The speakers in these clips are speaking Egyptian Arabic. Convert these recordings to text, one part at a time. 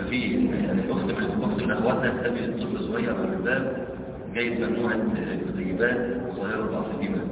ففي يعني الاخت من الاخت من اخواتنا تقابل طفل صغير على الباب جايب مجموعه طيبات صغيره ضعف الايمان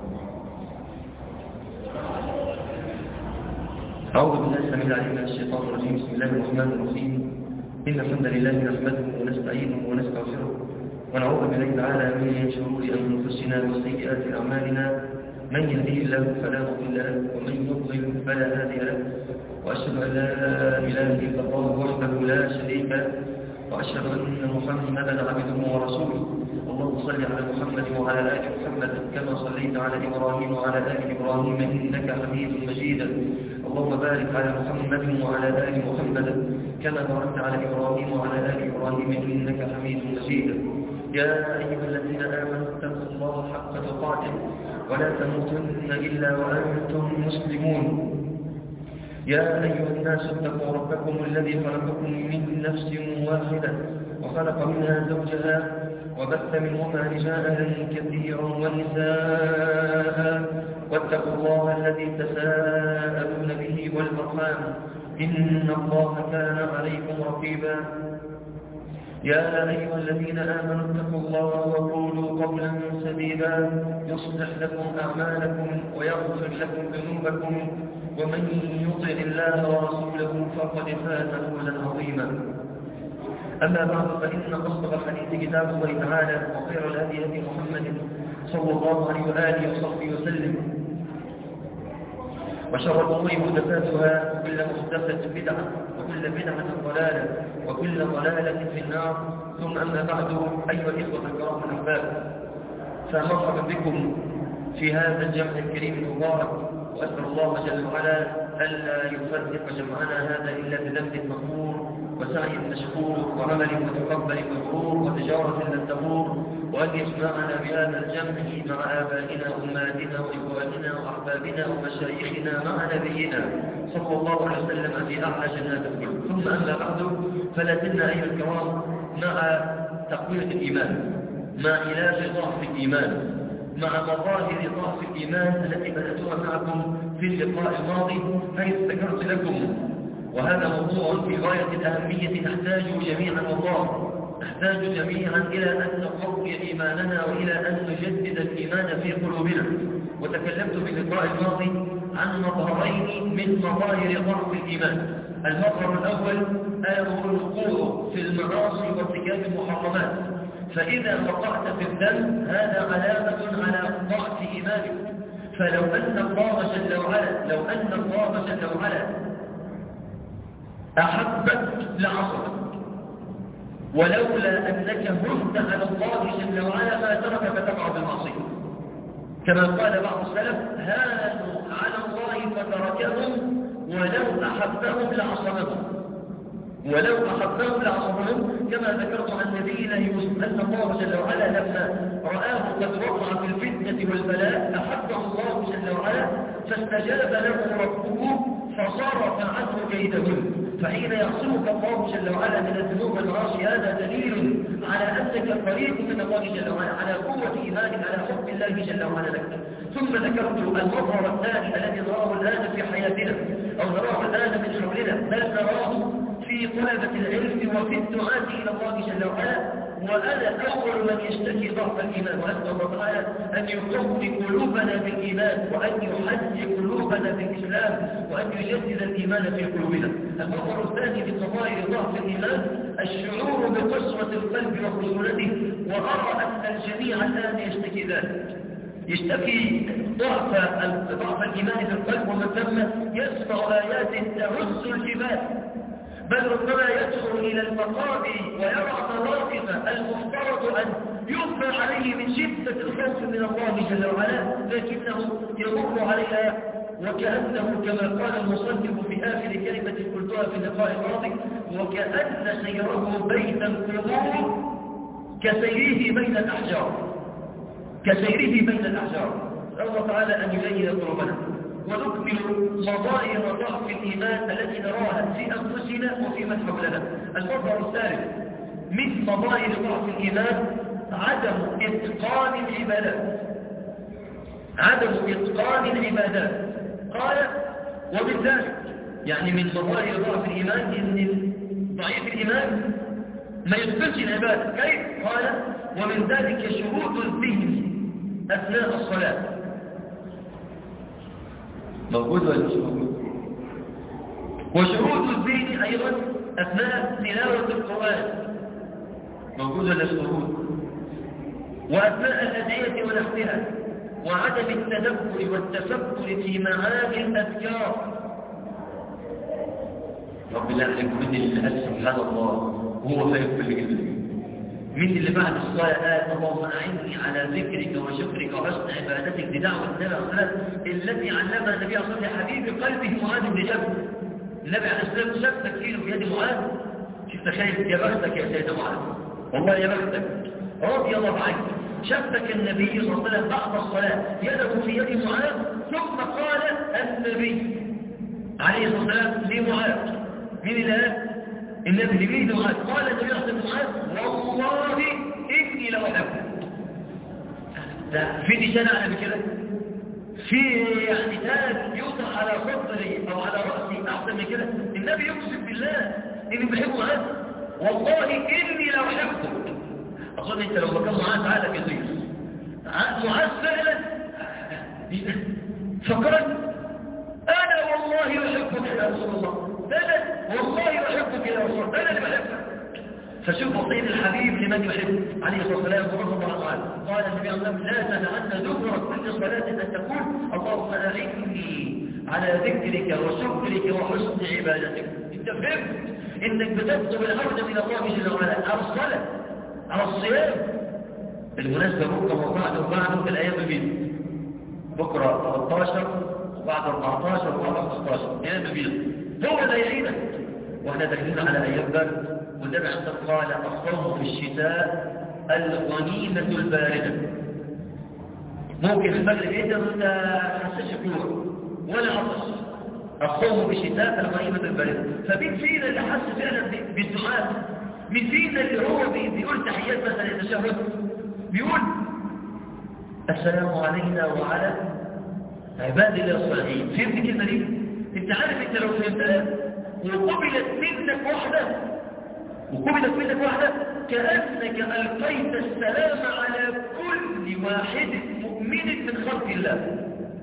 أعوذ بالله السميع العليم من الشيطان الرجيم بسم الله الرحمن الرحيم إن الحمد لله نحمده ونستعينه ونستغفره ونعوذ بالله تعالى من شرور أنفسنا وسيئات أعمالنا من يهديه الله فلا مضل له ومن يضلل فلا هادي له وأشهد أن لا إله إلا الله وحده لا شريك له وأشهد أن محمدا عبده ورسوله اللهم صل على محمد وعلى آل محمد كما صليت على إبراهيم وعلى آل إبراهيم إنك حميد مجيد اللهم بارك على محمد وعلى آل محمد كما باركت على إبراهيم وعلى آل إبراهيم إنك حميد مجيد يا أيها الذين آمنوا اتقوا الله حق تقاته ولا تموتن إلا وأنتم مسلمون يا أيها الناس اتقوا ربكم الذي خلقكم من نفس واحدة وخلق منها زوجها وبث منهما رجالا كثيرا ونساء واتقوا الله الذي تساءلون به والأرحام إن الله كان عليكم رقيبا يا أيها الذين آمنوا اتقوا الله وقولوا قولا سديدا يصلح لكم أعمالكم ويغفر لكم ذنوبكم ومن يطع الله ورسوله فقد فاز فوزا عظيما أما بعد فإن أصدق الحديث كتاب الله تعالى وخير الهدي هدي محمد صلى الله عليه وآله وصحبه وسلم وشر الأمور محدثاتها وكل محدثة بدعة وكل بدعة ضلالة وكل ضلالة في النار ثم أما بعد أيها الإخوة الكرام الأحباب فمرحبا بكم في هذا الجمع الكريم المبارك وأسأل الله جل وعلا ألا يفرق جمعنا هذا إلا بذنب مغفور وسعي مشكور وعمل متقبل مبرور وتجارة لن تبور وأن يجمعنا بهذا الجمع مع آبائنا وأمهاتنا وإخواننا وأحبابنا ومشايخنا مع نبينا صلى الله عليه وسلم في أعلى جنات الخلد ثم أما بعد فلا زلنا أيها الكرام مع تقوية الإيمان مع علاج ضعف الإيمان مع مظاهر ضعف الإيمان التي بدأتها معكم في اللقاء الماضي حيث ذكرت لكم وهذا موضوع في غاية الأهمية نحتاج جميعا والله نحتاج جميعا إلى أن نقوي إيماننا وإلى أن نجدد الإيمان في قلوبنا وتكلمت في اللقاء الماضي عن مظهرين من مظاهر ضعف الإيمان المظهر الأول آمر الوقوع في المعاصي وارتكاب المحرمات فإذا وقعت في الذنب هذا علامة على ضعف إيمانك فلو أن الله جل وعلا لو أن الله جل وعلا أحبك لعصرك ولولا أنك هزت على الله جل وعلا ما تركك تقع بالمعصية كما قال بعض السلف هانوا على الله فتركهم ولو أحبهم لعصمهم ولو أحبهم لعصمهم كما ذكرت عن نبينا يوسف أن الله جل وعلا لما رآه قد وقع في الفتنة والبلاء أحبه الله جل وعلا فاستجاب له ربه فصرف عنه كيدهن فحين يعصمك الله جل وعلا من الذنوب والمعاصي هذا دليل على أنك قريب من الله جل وعلا على قوة إيمانك على حب الله جل وعلا لك ثم ذكرت المظهر الثاني الذي نراه الآن في حياتنا أو نراه الآن من حولنا بل نراه في طلبة العلم وفي الدعاة إلى الله جل وعلا وأنا أول من يشتكي ضعف الإيمان وأسأل الله تعالى أن يقوي قلوبنا بالإيمان وأن يحدي قلوبنا بالإسلام وأن يجدد الإيمان في قلوبنا المظهر الثاني من مظاهر ضعف الإيمان الشعور بقسوة القلب وخشونته وأرى أن الجميع الآن يشتكي ذلك يشتكي ضعف ضعف الإيمان في القلب ومن ثم يسمع آيات تهز الجبال بل ربما يدخل إلى المقابر ويرى مواقف المفترض أن يغفى عليه من شدة الخوف من الله جل وعلا لكنه يمر عليها وكأنه كما قال المصنف في آخر كلمة قلتها في اللقاء الماضي وكأن سيره بين القبور كسيره بين الأحجار كسيره بين الأحجار الله تعالى أن يلين قلوبنا ونكمل مظاهر ضعف الإيمان التي نراها في أنفسنا وفي من حولنا المظهر الثالث من مظاهر ضعف الإيمان عدم إتقان العبادات عدم إتقان العبادات قال وبالذات يعني من مظاهر ضعف الإيمان إن ضعيف الإيمان ما يتقنش العبادة كيف؟ قال ومن ذلك شروط الذهن أثناء الصلاة موجود ولا مش موجود؟ وشروط الذهن أيضا أثناء تلاوة القرآن موجود ولا مش موجود؟ وأثناء الأدعية ونحوها وعدم التدبر والتفكر في معاني الأذكار رب الله عليكم من اللي قال سبحان الله وهو فاهم كل كده مين اللي بعد الصلاة قال اللهم أعني على ذكرك وشكرك وحسن عبادتك بدعوة النبي عليه الصلاة التي علمها النبي عليه الصلاة حبيب قلبه معاذ بن جبل النبي عليه الصلاة والسلام شفتك فيه بيد معاذ شفت خايف يا بختك يا سيد معاذ والله يا بختك رضي الله عنك شفتك النبي صلى الله عليه وسلم بعد الصلاة يده في يد معاذ ثم قال النبي عليه الصلاة والسلام لمعاذ مين اللي قال النبي بيد معاذ قال النبي صلى الله عليه وسلم والله إني لأحبك ده في نشان على كده في يعني تاج يوضع على صدري أو على رأسي أحسن من كده النبي يقسم بالله إني بحبه معاذ والله إني لأحبك أظن أنت لو كان معاذ عقلك يطير معاذ فعلا فكرت أنا والله أحبك يا رسول الله أنا والله أحبك يا رسول الله أنا اللي بحبك فشوف وصية الحبيب لمن يحب عليه الصلاة والسلام ورحمه الله عنه قال النبي عليه الصلاة لا تنعن ذكر كل صلاة أن تقول اللهم أعني على ذكرك وشكرك وحسن عبادتك انت فهمت انك بتطلب العودة من الله جل وعلا على الصلاة على الصيام بالمناسبة بكرة وبعد وبعد في الأيام البيض بكرة 13 وبعد 14 وبعد 15 أيام البيض هو ده يعينك واحنا داخلين على أيام برد والنبي عندما قال الصوم في الشتاء الغنيمة الباردة ممكن المغرب يقدر ما تحسش جوع ولا عطش الصوم في الشتاء الغنيمة الباردة فمين فينا اللي حس فعلا بالدعاء مين فينا اللي هو بيقول تحيات مثلا التشهد بيقول السلام علينا وعلى عباد الله الصالحين فهمت الكلمة دي؟ انت عارف انت لو فهمتها وقبلت منك واحدة وقبلت منك واحدة كأنك ألقيت السلام على كل واحد مؤمن من خلق الله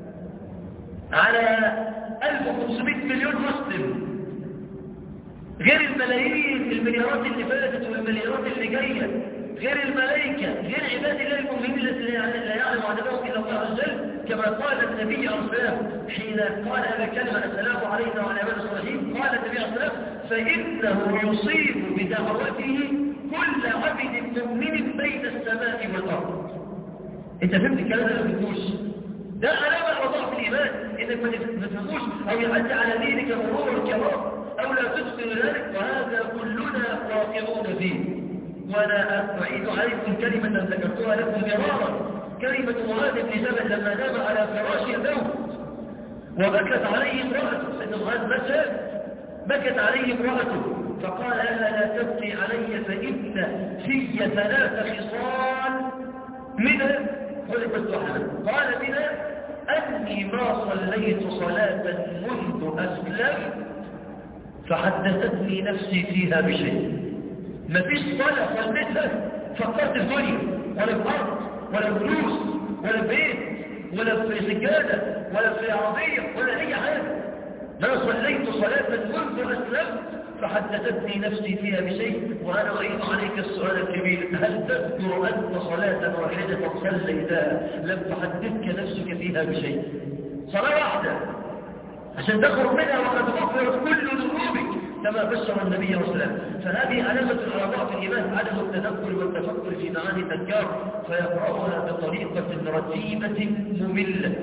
على 1500 مليون مسلم غير الملايين المليارات اللي فاتت والمليارات اللي جاية غير الملائكة غير عباد الله المؤمنين الذين لا يعلم عددهم إلا الله عز وجل كما قال النبي عليه الصلاة حين قال هذا الكلمة السلام علينا وعلى عباد الصالحين قال النبي عليه الصلاة فإنه يصيب بدعوته كل عبد مؤمن بين السماء والأرض انت فهمت الكلام ده ما فهمتوش ده علامة على ضعف الإيمان إنك ما تفهموش أو يعدي على دينك مرور الكرام أو لا تدخل ذلك وهذا كلنا واقعون فيه وأنا أعيد عليكم كلمة ذكرتها لكم مرارا كلمة معاذ بن جبل لما نام على فراش الموت وبكت عليه امرأته سيدنا معاذ بكى بكت عليه امرأته فقال لها لا تبكي علي فإن في ثلاث خصال منها خلقت واحدة قال منها أني ما صليت صلاة منذ أسلم فحدثتني نفسي فيها بشيء ما فيش صلاة صليتها فكرت في دنيا ولا في أرض ولا فلوس ولا بيت ولا في سجادة ولا في عربية ولا أي حاجة ما صليت صلاة منذ أسلمت فحدثتني نفسي فيها بشيء وأنا أعيد عليك السؤال الكبير هل تذكر أنت صلاة واحدة صليتها لم تحدثك نفسك فيها بشيء صلاة واحدة عشان تخرج منها وقد غفرت كل ذنوبك كما بشر النبي صلى الله عليه وسلم فهذه علامة على ضعف الإيمان عدم التدبر والتفكر في معاني الأذكار فيقرأها بطريقة رتيبة مملة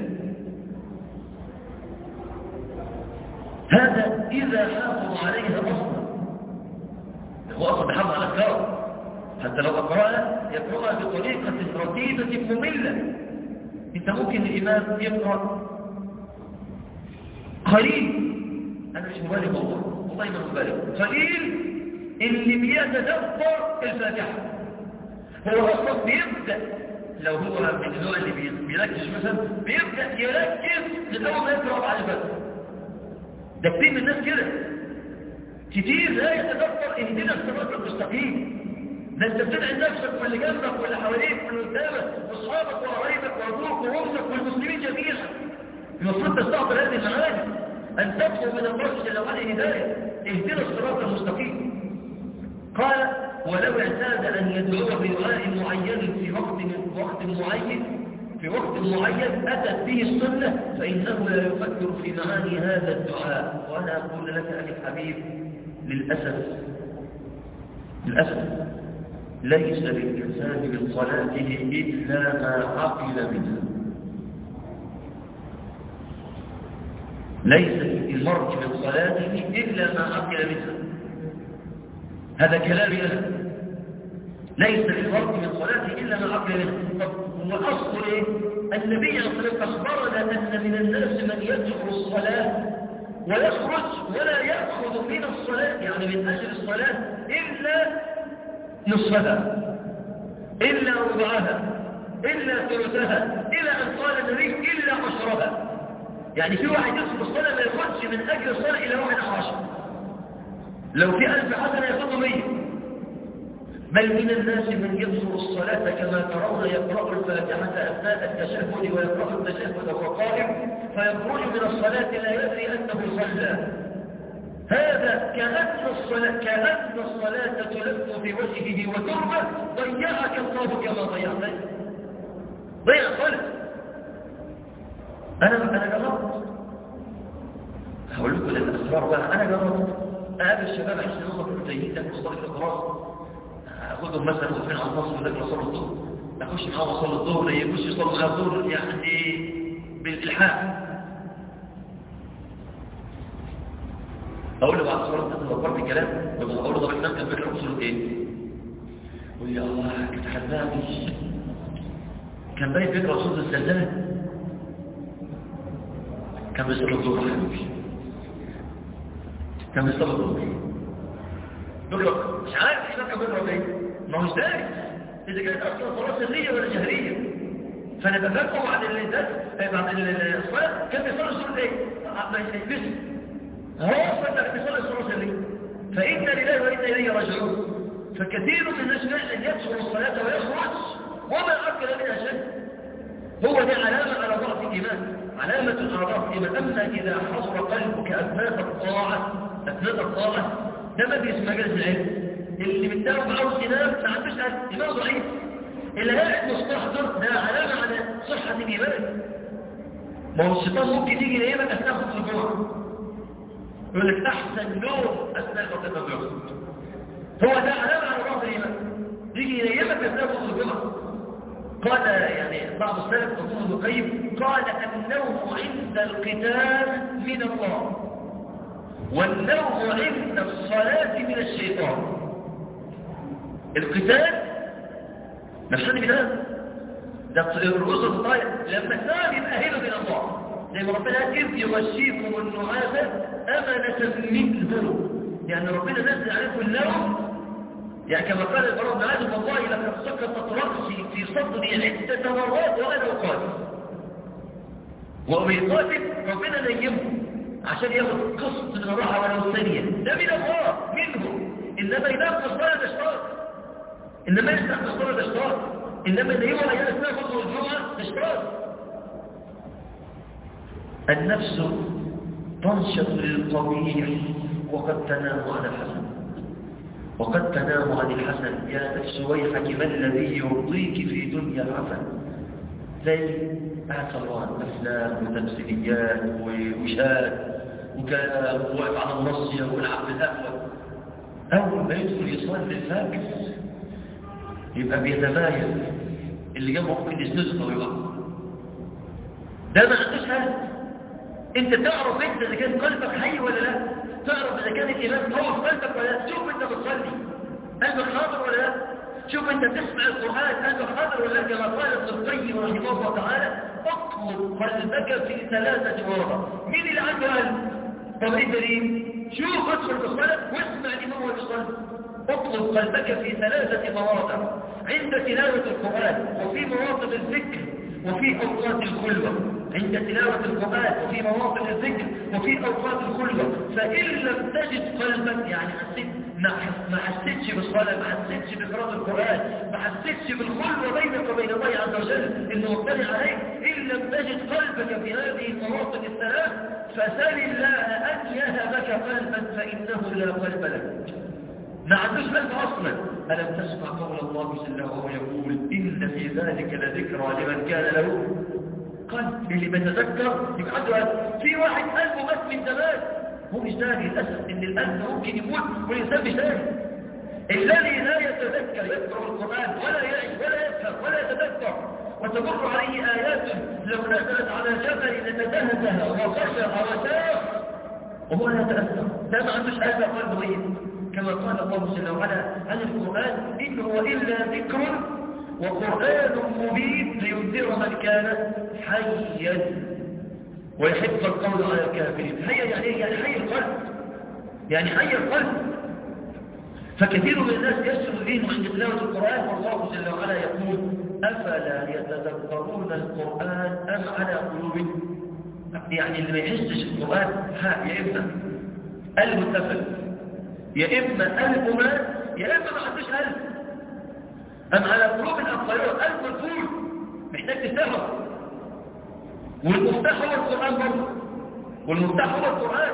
هذا إذا حافظ عليها أصلا هو أصلا بحافظ على الأذكار حتى لو أقرأها يقرأها بطريقة رتيبة مملة انت ممكن الإمام يقرأ قليل أنا مش مبالغ والله والله ما مبالغ قليل اللي بيتدبر الفاتحة هو أصلا بيبدأ لو هو من النوع اللي بيركز مثلا بيبدأ يركز لأول ما يقرأ على الفاتحة ده كتير من الناس كده كتير لا يتدبر اهدنا الصراط المستقيم ده انت بتدعي نفسك واللي جنبك واللي حواليك واللي قدامك واصحابك وقرايبك وابوك وامك والمسلمين جميعا المفروض تستعطر هذه المعاني ان تطلب من الله جل وعلا هدايه اهدنا الصراط المستقيم قال ولو اعتاد ان يدعو بدعاء معين في وقت من وقت معين في وقت معين أتت به السنة فإنه لا يفكر في معاني هذا الدعاء وأنا أقول لك أخي الحبيب للأسف للأسف ليس للإنسان من صلاته إلا ما عقل منها ليس للمرء من صلاته إلا ما عقل منها هذا كلامي أنا ليس للمرء من صلاته إلا ما عقل منها طب وأصل إيه؟ النبي صلى الله عليه وسلم أخبرنا أن من الناس من يدخل الصلاة ويخرج ولا يأخذ من الصلاة يعني من أجل الصلاة إلا نصفها إلا ربعها إلا ثلثها إلى أن قال النبي إلا عشرها يعني في واحد يدخل الصلاة ما يخرجش من أجل الصلاة إلى واحد عشر لو في ألف حسنة ياخذ مية بل من الناس من يدخل الصلاة كما ترون يقرأ الفاتحة أثناء التشهد ويقرأ التشهد وقائم فيخرج من الصلاة لا يدري أنه صلى هذا كأن الصلاة, كأن الصلاة تلف في وجهه وتربة ضيعك الله كما ضيعتني ضيع صلاة أنا أنا جربت هقول لكم الأسرار بقى أنا جربت أقابل الشباب عشان هم في جيدة مصطلح الخلاص أخذهم مثلا وفين على النصر وذاك صلوا الظهر أخش معاهم أصلي الظهر يخش يصلي الظهر يعني بالإلحاح اقول له بعد صورة انت فكرت كلام بس اقول له طب انت كان فكره وصلت ايه يقول لي الله كنت حزاني كان باين فكره وصلت الزلزال كان بيصلي الظهر حبيبي كان بيصلي الظهر يقول له مش عارف ايش كان بيقرا ايه ما هو ازاي اذا كانت اصلا صلاه سريه ولا جهريه فانا بفكر بعد الليل بعد الصلاه كان بيصلي سوره ايه ما يلبسه هو صدق بصلاة الصلاة لي فإنا لله وإنا إليه راجعون فكثير من الناس فعلا يدخل الصلاة ويخرج وما أكل منها شيء هو ده علامة على ضعف الإيمان علامة على ضعف الإيمان أما إذا حضر قلبك أثناء الطاعة أثناء الطاعة ده ما بيسمى جلس العلم اللي بتداوم عاوز ينام ما عندوش قلب إيمان ضعيف اللي قاعد مستحضر ده علامة على صحة الإيمان ما هو الشيطان ممكن يجي ينامك أثناء خطوة الجمعة يقول لك احسن نوم اثناء وقت الظهر هو ده علامه على ضعف الايمان يجي ينيمك اثناء وقت الجمعه قال يعني بعض السلف اظن ابن القيم قال النوم عند القتال من الله والنوم عند الصلاه من الشيطان القتال نفسني بده ده الرؤوس الطاير لما تنام يبقى هنا من الله زي ما ربنا قال إذ يغشيكم النعاس أمنة منه يعني ربنا نزل عليكم النوم يعني كما قال البراء بن عازم والله لقد سقطت رأسي في صدري عدة مرات وأنا أقاتل وبيقاتل ربنا نيمه عشان ياخد قسط من الراحة ولو ثانية ده من الله منه إنما ينام في الصلاة ده اشتراك إنما يسمع في الصلاة ده اشتراك إنما ينيمه أيام أثناء فضل الجمعة ده اشتراك النفس تنشط للقبيح وقد تنام عن الحسن وقد تنام عن الحسن يا نفس ويحك ما الذي يرضيك في دنيا الحسن زي اعتراض افلام وتمثيليات ووشاد وكلام وواقف على النصيه والعب بالقهوه اول ما يدخل يصلي الفجر يبقى بيتمايز اللي جنبه ممكن يسنده ويقع ده ما عندوش هدف انت تعرف انت اذا كان قلبك حي ولا لا تعرف اذا كان الايمان قوي في قلبك ولا لا شوف انت بتصلي قلبك حاضر ولا لا شوف انت تسمع القران قلبك حاضر ولا لا كما قال ابن القيم رحمه الله تعالى اطلب قلبك في ثلاثه مواضع مين اللي عنده قلب طب ايه دليل شوف ادخل في الصلاه واسمع الامام وهو بيصلي اطلب قلبك في ثلاثه مواضع عند تلاوه القران وفي مواطن الذكر وفي اوقات الخلوه عند تلاوة القرآن وفي مواطن الذكر وفي أوقات الخلوة فإن لم تجد قلبا يعني حسيت ما حسيتش بالصلاة ما حسيتش بقراءة القرآن ما حسيتش بالخلوة بينك وبين الله عز وجل إنه مطلع عليك إن لم تجد قلبك في هذه المواطن الثلاث فسل الله أن يهبك قلبا فإنه لا قلب لك ما عندوش قلب أصلا ألم تسمع قول الله جل وعلا يقول إن في ذلك لذكرى لمن كان له قلب اللي بيتذكر يبقى عنده قلب في واحد قلبه مات من زمان هو مش داري للأسف إن القلب ممكن يموت والإنسان مش داري الذي لا يتذكر يقرأ القرآن ولا يعيش ولا يفهم ولا يتذكر وتمر عليه آيات لو نزلت على جبل لتدهده وخشع وساق وهو لا يتأثر ده ما عندوش قلب قلبه إيه كما قال الله جل وعلا عن القرآن إن هو إلا ذكر وقرآن مبين لينذر من كان حيا ويحب القول على الكافرين حيا يعني ايه؟ يعني حي القلب يعني حي القلب فكثير من الناس يسر الدين عند تلاوة القرآن والله جل وعلا يقول أفلا يتذكرون القرآن أم على قلوب يعني اللي ما يحسش القرآن ها يا إما قلبه اتفل يا إما قلبه مات يا إما ما عندوش قلب أم على قلوب الأقفالية قلب الفول محتاج تستهر والمفتاح هو القرآن برضه والمفتاح هو القرآن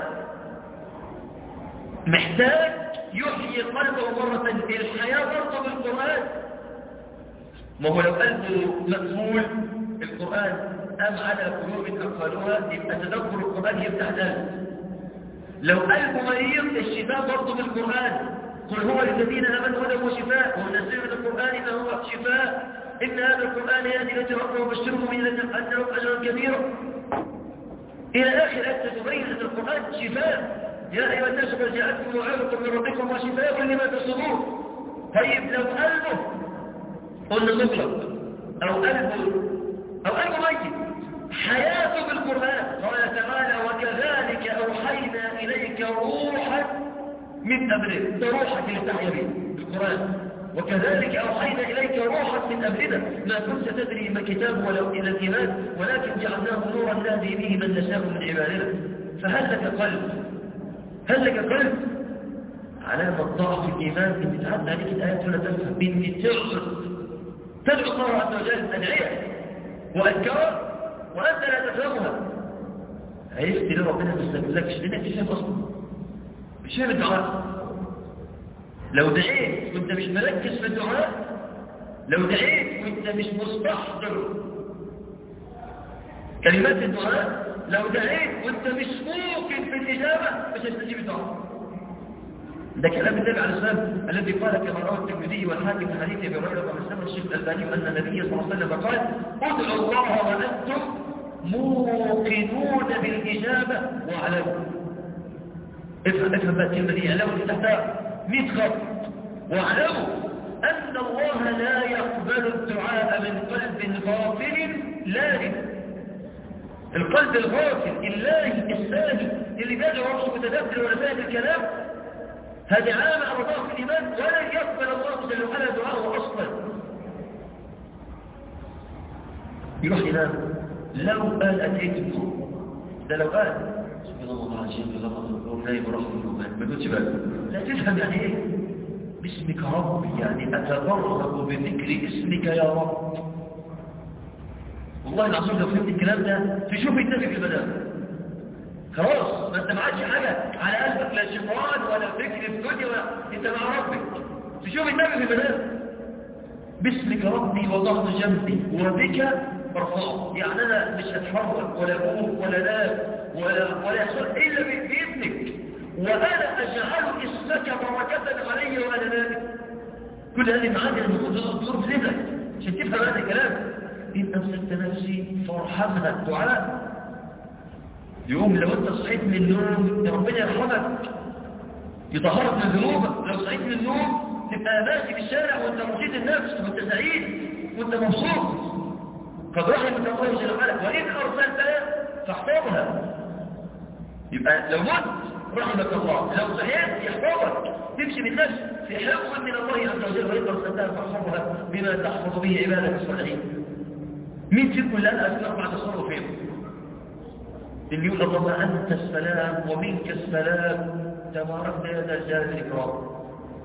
محتاج يحيي قلبه مرة الحياة برضه بالقرآن ما هو لو قلبه مقفول القرآن أم على قلوب أقفالها يبقى تدبر القرآن يفتح القلب لو قلبه مريض الشفاء برضه بالقرآن قل هو للذين آمنوا هدى وشفاء ونزل من القرآن ما هو شفاء إن هذا القرآن يهدي التي ربه وبشرهم من أن لهم أجرا كبيرا إلى آخر آية تبين أن القرآن شفاء يا أيها الناس قد جاءتكم موعظة من ربكم وشفاء لما في الصدور طيب لو قلبه قلنا مطلق أو قلبه أو قلبه ميت حياته بالقرآن قال تعالى وكذلك أوحينا إليك روحا من أمرك ده روحك اللي تحيا به بالقرآن وكذلك أوحينا إليك روحا من أمرنا ما كنت تدري ما كتاب ولا إلى الإيمان ولكن جعلناه نورا نهدي به من نشاء من عبادنا فهل لك قلب هل لك قلب علامة ضعف الإيمان إن تعدى عليك الآيات ولا تفهم إن تعصر تدعو الله عز وجل أدعية وأذكار وأنت لا تفهمها عرفت ليه ربنا ما استجلكش لأنك تفهم أصلا مش فاهم الدعاء لو دعيت وانت مش مركز في الدعاء لو دعيت وانت مش مستحضر كلمات الدعاء لو دعيت وانت مش ممكن في الإجابة مش هتستجيب الدعاء ده كلام النبي عليه السلام الذي قال كما روى الترمذي والحاكم في حديث ابي هريره ومسلم الشيخ الالباني ان النبي صلى الله عليه وسلم قال ادعوا الله وانتم موقنون بالاجابه واعلموا افهم افهم بقى الكلمه دي اعلموا اللي تحتها 100 خط واعلموا ان الله لا يقبل الدعاء من قلب غافل لاهٍ القلب الغافل اللاهي الساهي اللي بيدعو ربه متدبر ولا فاهم الكلام هذه علامة على ضعف الإيمان ولن يقبل الله جل وعلا دعاءه أصلا يروح ينام لو قال أتيت النوم ده لو قال سبحان الله العظيم في لفظ النوم نايم ورحمة النوم ما تقولش بقى لا تفهم يعني ايه باسمك ربي يعني أتبرك بذكر اسمك يا رب والله العظيم لو فهمت الكلام ده تشوف النبي في المنام خلاص ما انت معكش حاجة على قلبك لا شيطان ولا فكر في الدنيا ولا انت مع ربك تشوف النبي في المنام باسمك ربي وضعت جنبي وبك ارفعه يعني انا مش هتحرك ولا اقوم ولا نام ولا ولا يحصل الا باذنك وانا اجعل اسمك بركة علي وانا نام كل هذه المعاني المفروض تدور في ذهنك عشان تفهم هذا الكلام إن أمسكت نفسي فارحمها الدعاء يقوم لو أنت صحيت من النوم ربنا يرحمك يطهرك من ذنوبك لو صحيت من النوم تبقى ماشي في الشارع وانت مرشيد النفس وانت سعيد وانت مبسوط قد رحمك الله جل وعلا وإن أرسلتها فاحفظها يبقى لو مت رحمك الله لو صحيت يحفظك تمشي بالنفس في حفظ من الله عز وجل وإن أرسلتها فاحفظها بما تحفظ به عبادك الصالحين مين فيكم الآن أسمع بعد تصرفين اللي يقول اللهم أنت السلام ومنك السلام تبارك يا ذا الجلال الإكرام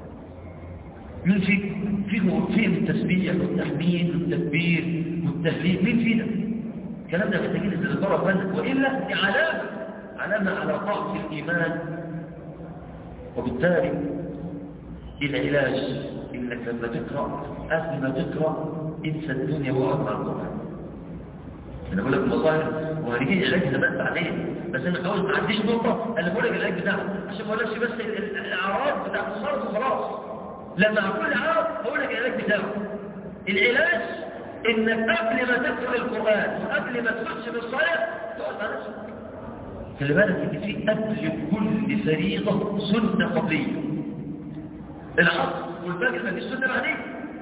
مين في فيه فيه التسبيح والتحميد والتكبير والتهليل مين فينا الكلام ده محتاجين استغفار فن والا دي علامه علامه على ضعف الايمان وبالتالي العلاج انك لما تقرا قبل ما تقرا انسى الدنيا واقعد مع القران انا بقول لك والله وهنيجي العلاج زمان بعدين بس انا عاوز ما عنديش نقطه انا بقول لك العلاج بتاعها عشان ما اقولكش بس الاعراض بتاعت الصرف وخلاص لما أقول عرض أقول لك العلاج بتاعه العلاج إنك قبل ما تدخل القرآن وقبل ما تخش بالصلاة تقعد مع نفسك خلي بالك إن في قبل كل فريضة سنة قبلية العصر والفجر ما فيش سنة بعدين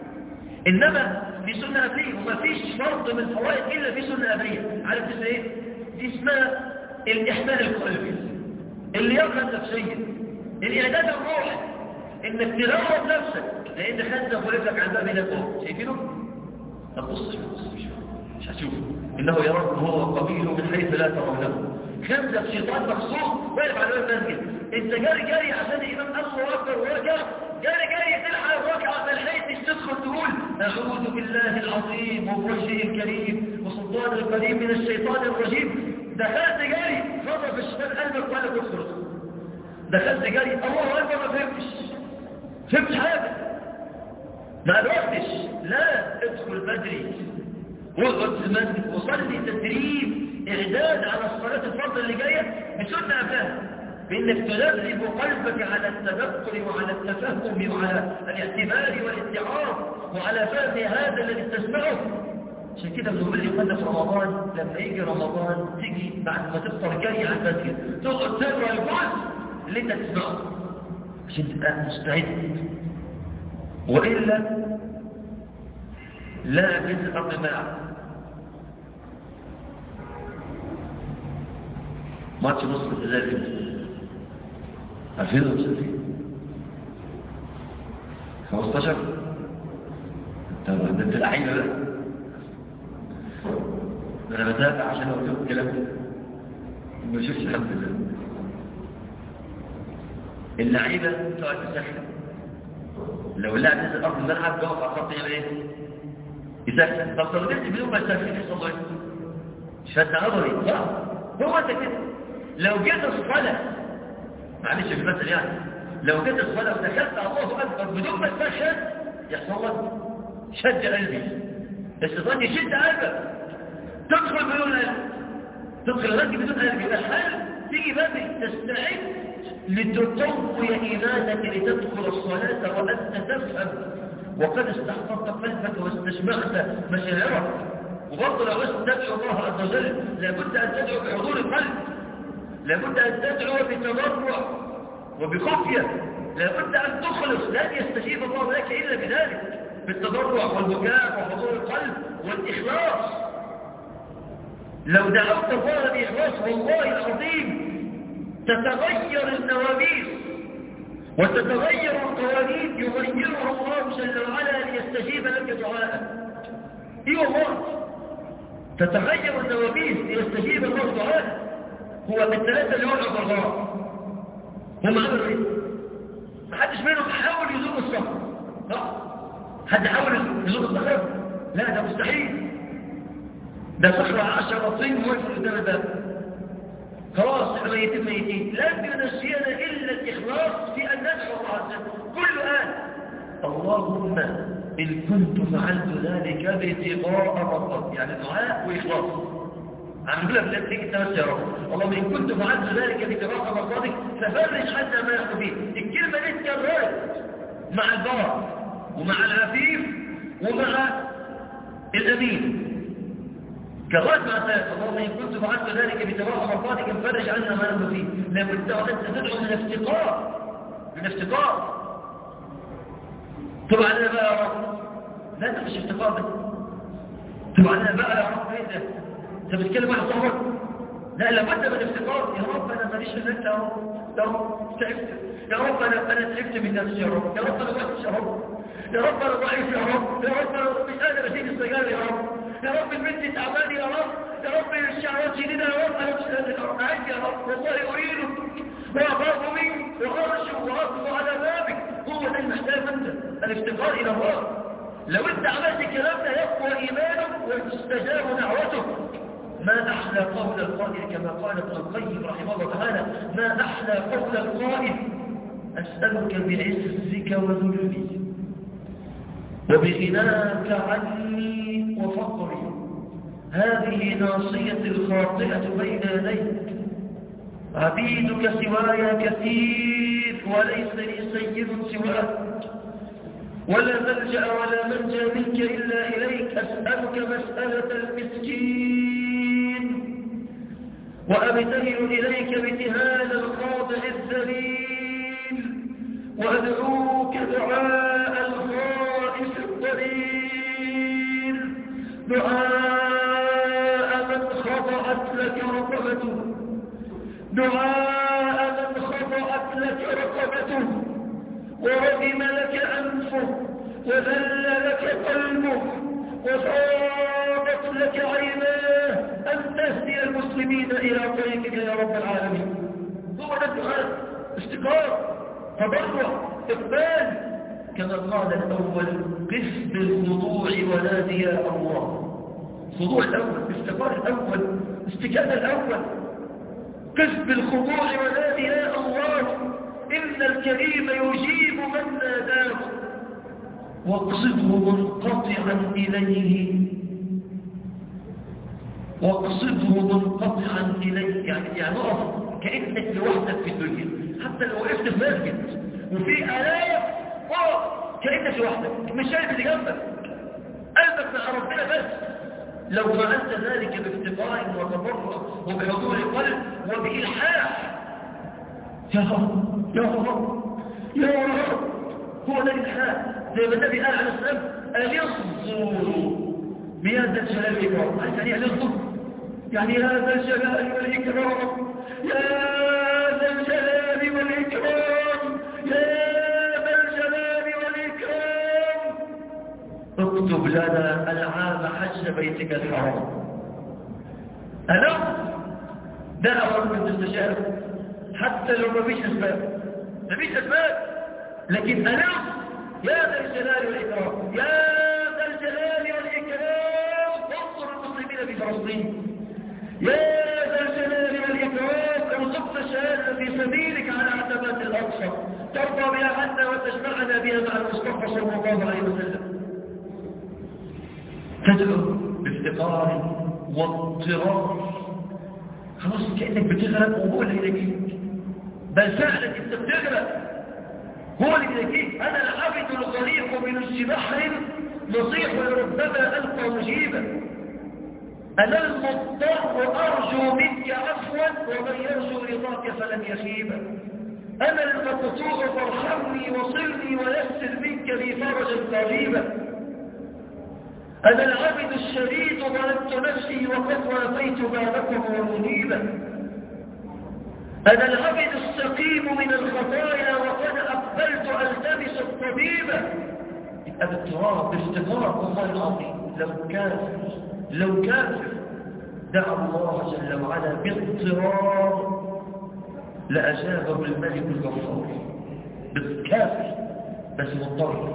إنما في سنة قبلية وما فيش فرض من الفوائد إلا في سنة قبلية عارف اسمها إيه؟ دي اسمها الإحمال القلبي اللياقة النفسية الإعداد الروحي انك تغرب نفسك لان خدك ولفك عن باب هناك شايفينه طب بص بص مش هتشوف انه يراكم هو قبيله من حيث لا ترونه خمسة شيطان مخصوص واقف على باب المسجد انت جاري جاري عشان الامام الله اكبر وركع جاري جاري تلحق الركعه ما لحقتش تدخل تقول اعوذ بالله العظيم وبوجهه الكريم وسلطان الكريم من الشيطان الرجيم دخلت جاري خطف الشيطان قلبك ولا تدخل دخلت جاري الله اكبر ما فهمتش فهمت حاجة ما الوقتش لا ادخل بدري واقعد في المسجد وصلي تدريب اعداد على الصلاة الفرض اللي جاية بسنة قبلها بانك تدرب قلبك على التذكر وعلى التفهم وعلى الاعتبار والاتعاظ وعلى فهم هذا الذي تسمعه عشان كده بنقول لي في رمضان لما يجي رمضان تيجي بعد ما تفطر جاي على المسجد تقعد تقرا الجزء اللي انت تسمعه عشان تبقى مستعد وإلا لا جزء الطماع ماتش مصر الجزائر عارفين ولا مش عارفين 15 طب ده انت لعيبه بقى انا بتابع عشان اقول لكم الكلام ده ما شفتش الحمد لله اللعيبة تقعد تسخن لو اللاعب نزل أرض الملعب جوه على خط ايه يسخن طب لو نزل بدون ما يسخن يحصل له شد عضلي صح هو انت كده لو جيت الصلاة معلش في المثل يعني لو جيت الصلاة ودخلت الله أكبر بدون ما تسخن يحصل لك شد قلبي الشيطان يشد قلبك تدخل بدون قلب تدخل الغد بدون قلب يبقى الحال تيجي بدري تستعد لتقوي إيمانك لتدخل الصلاة وأنت تفهم وقد استحضرت قلبك واستجمعت مشاعرك وبرضه لو تدعو الله عز وجل لابد أن تدعو بحضور القلب لابد أن تدعو بتضرع وبخفية لابد أن تخلص لن يستجيب الله لك إلا بذلك بالتضرع والبكاء وحضور القلب والإخلاص لو دعوت الله بإخلاص والله العظيم تتغير النواميس وتتغير القوانين يغيرها الله جل وعلا ليستجيب لك دعاء اي والله تتغير النواميس ليستجيب الله دعاء هو الثلاثة اللي وقعوا بالغرام هم عملوا ايه؟ ما حدش منهم حاول يزور الصخر حد حاول يزور الصخر لا ده مستحيل ده صخرة عشرة طين واقف قدام الباب خلاص احنا ميتين ميتين لن ينسينا إلا الإخلاص في أن ندعو الله عز وجل كل آن اللهم إن كنت فعلت ذلك باتقاء مرضك يعني دعاء وإخلاص عم يقول لك تيجي تمس يا رب اللهم إن كنت فعلت ذلك باتقاء مرضك ففرج عنا ما يحبين الكلمة دي اتكررت مع البار ومع العفيف ومع الأمين كررت مع ذلك اللهم إن كنت فعلت ذلك بتبرع مرضاتك انفرج عنا ما نحن فيه لابد أن تدعو من الافتقار من الافتقار طبعا أنا بقى يا رب لا ده مش افتقار ده طبعا أنا بقى يا رب ايه ده انت بتتكلم واحد صاحبك لا لابد من الافتقار يا رب انا ماليش في انت يا رب يا رب تعبت يا رب انا انا تعبت من نفسي يا رب يا رب انا وحش يا رب يا رب انا ضعيف يا رب يا رب انا مش قادر اشيل السجاير يا رب يا رب البنت تعبان يا رب يا رب الشعوات شديدة يا رب أنا مش قادر أرجعك يا رب والله أريدك وأخاف منك وأرجو وأقف على بابك هو ده المحتاج أنت الافتقار إلى الله لو أنت عملت الكلام ده يقوى إيمانك وتستجاب دعوتك ما أحلى قول القائل كما قال ابن القيم رحمه الله تعالى ما أحلى قول القائل أسألك بعزك وذلي وبغناك عني وفقري هذه ناصية الخاطئة بين يديك عبيدك سواي كثير وليس لي سيد سواك ولا ملجأ ولا منجى منك إلا إليك أسألك مسألة المسكين وأبتهل إليك ابتهال الخاضع الذليل وأدعوك دعاء الخائف الضليل دعاء من خضعت لك رقبته دعاء من خضعت لك رقبته ورغم لك أنفه وذل لك قلبه وصابت لك عيناه أن تهدي المسلمين إلى طريقك يا رب العالمين هو ده الدعاء استقرار تضرع إقبال كما قال الأول قف بالخضوع ونادي يا الله خضوع الأول استقرار الأول استكانة الأول قف بالخضوع ونادي يا الله إن الكريم يجيب من ناداه واقصده منقطعا إليه واقصده منقطعا إليه يعني يعني اقف كأنك لوحدك في الدنيا حتى لو وقفت في مسجد وفي آلاف اقف كأنك لوحدك مش شايف اللي جنبك قلبك مع ربنا بس لو فعلت ذلك بافتقار وتضرع وبحضور القلب وبإلحاح يا رب يا رب يا رب هو ده الإلحاح زي ما النبي قال عليه السلام أليصوا بهذا الجلال والإكرام عارف يعني أليصوا يعني هذا الجلال والإكرام يا ذا الجلال والإكرام يا ذا الجلال والإكرام اكتب لنا العام حج بيتك الحرام أنا ده أمر من الاستشارة حتى لو ما فيش أسباب ما فيش أسباب لكن أنا يا ذا الجلال والإكرام يا ذا الجلال والإكرام انصر المسلمين في فلسطين يا ذا الجلال والإكرام ارزقنا الشهادة في سبيلك على عتبات الأقصى ترضى بها عنا وتجمعنا بها مع المصطفى صلى الله عليه وسلم تدعو بافتقار واضطرار خلاص كأنك بتغرق وهو اللي يلاقيك بل فعلا انت بتغرق هو اللي يلاقيك انا العبد الغريق من البحر نصيح لربما القى مجيبا انا المضطر ارجو منك عفوا ومن يرجو رضاك فلن يخيبا انا المقطوع فارحمني وصلني ويسر منك لي فرجا قريبا أنا العبد الشديد ظلمت نفسي وقد وافيت بابكم ومنيبا أنا العبد السقيم من الخطايا وقد أقبلت ألتمس الطبيبة الاضطراب باستمرار والله العظيم لو كافر لو كافر دعا الله جل وعلا باضطرار لأجابه الملك الغفار بالكافر بس مضطر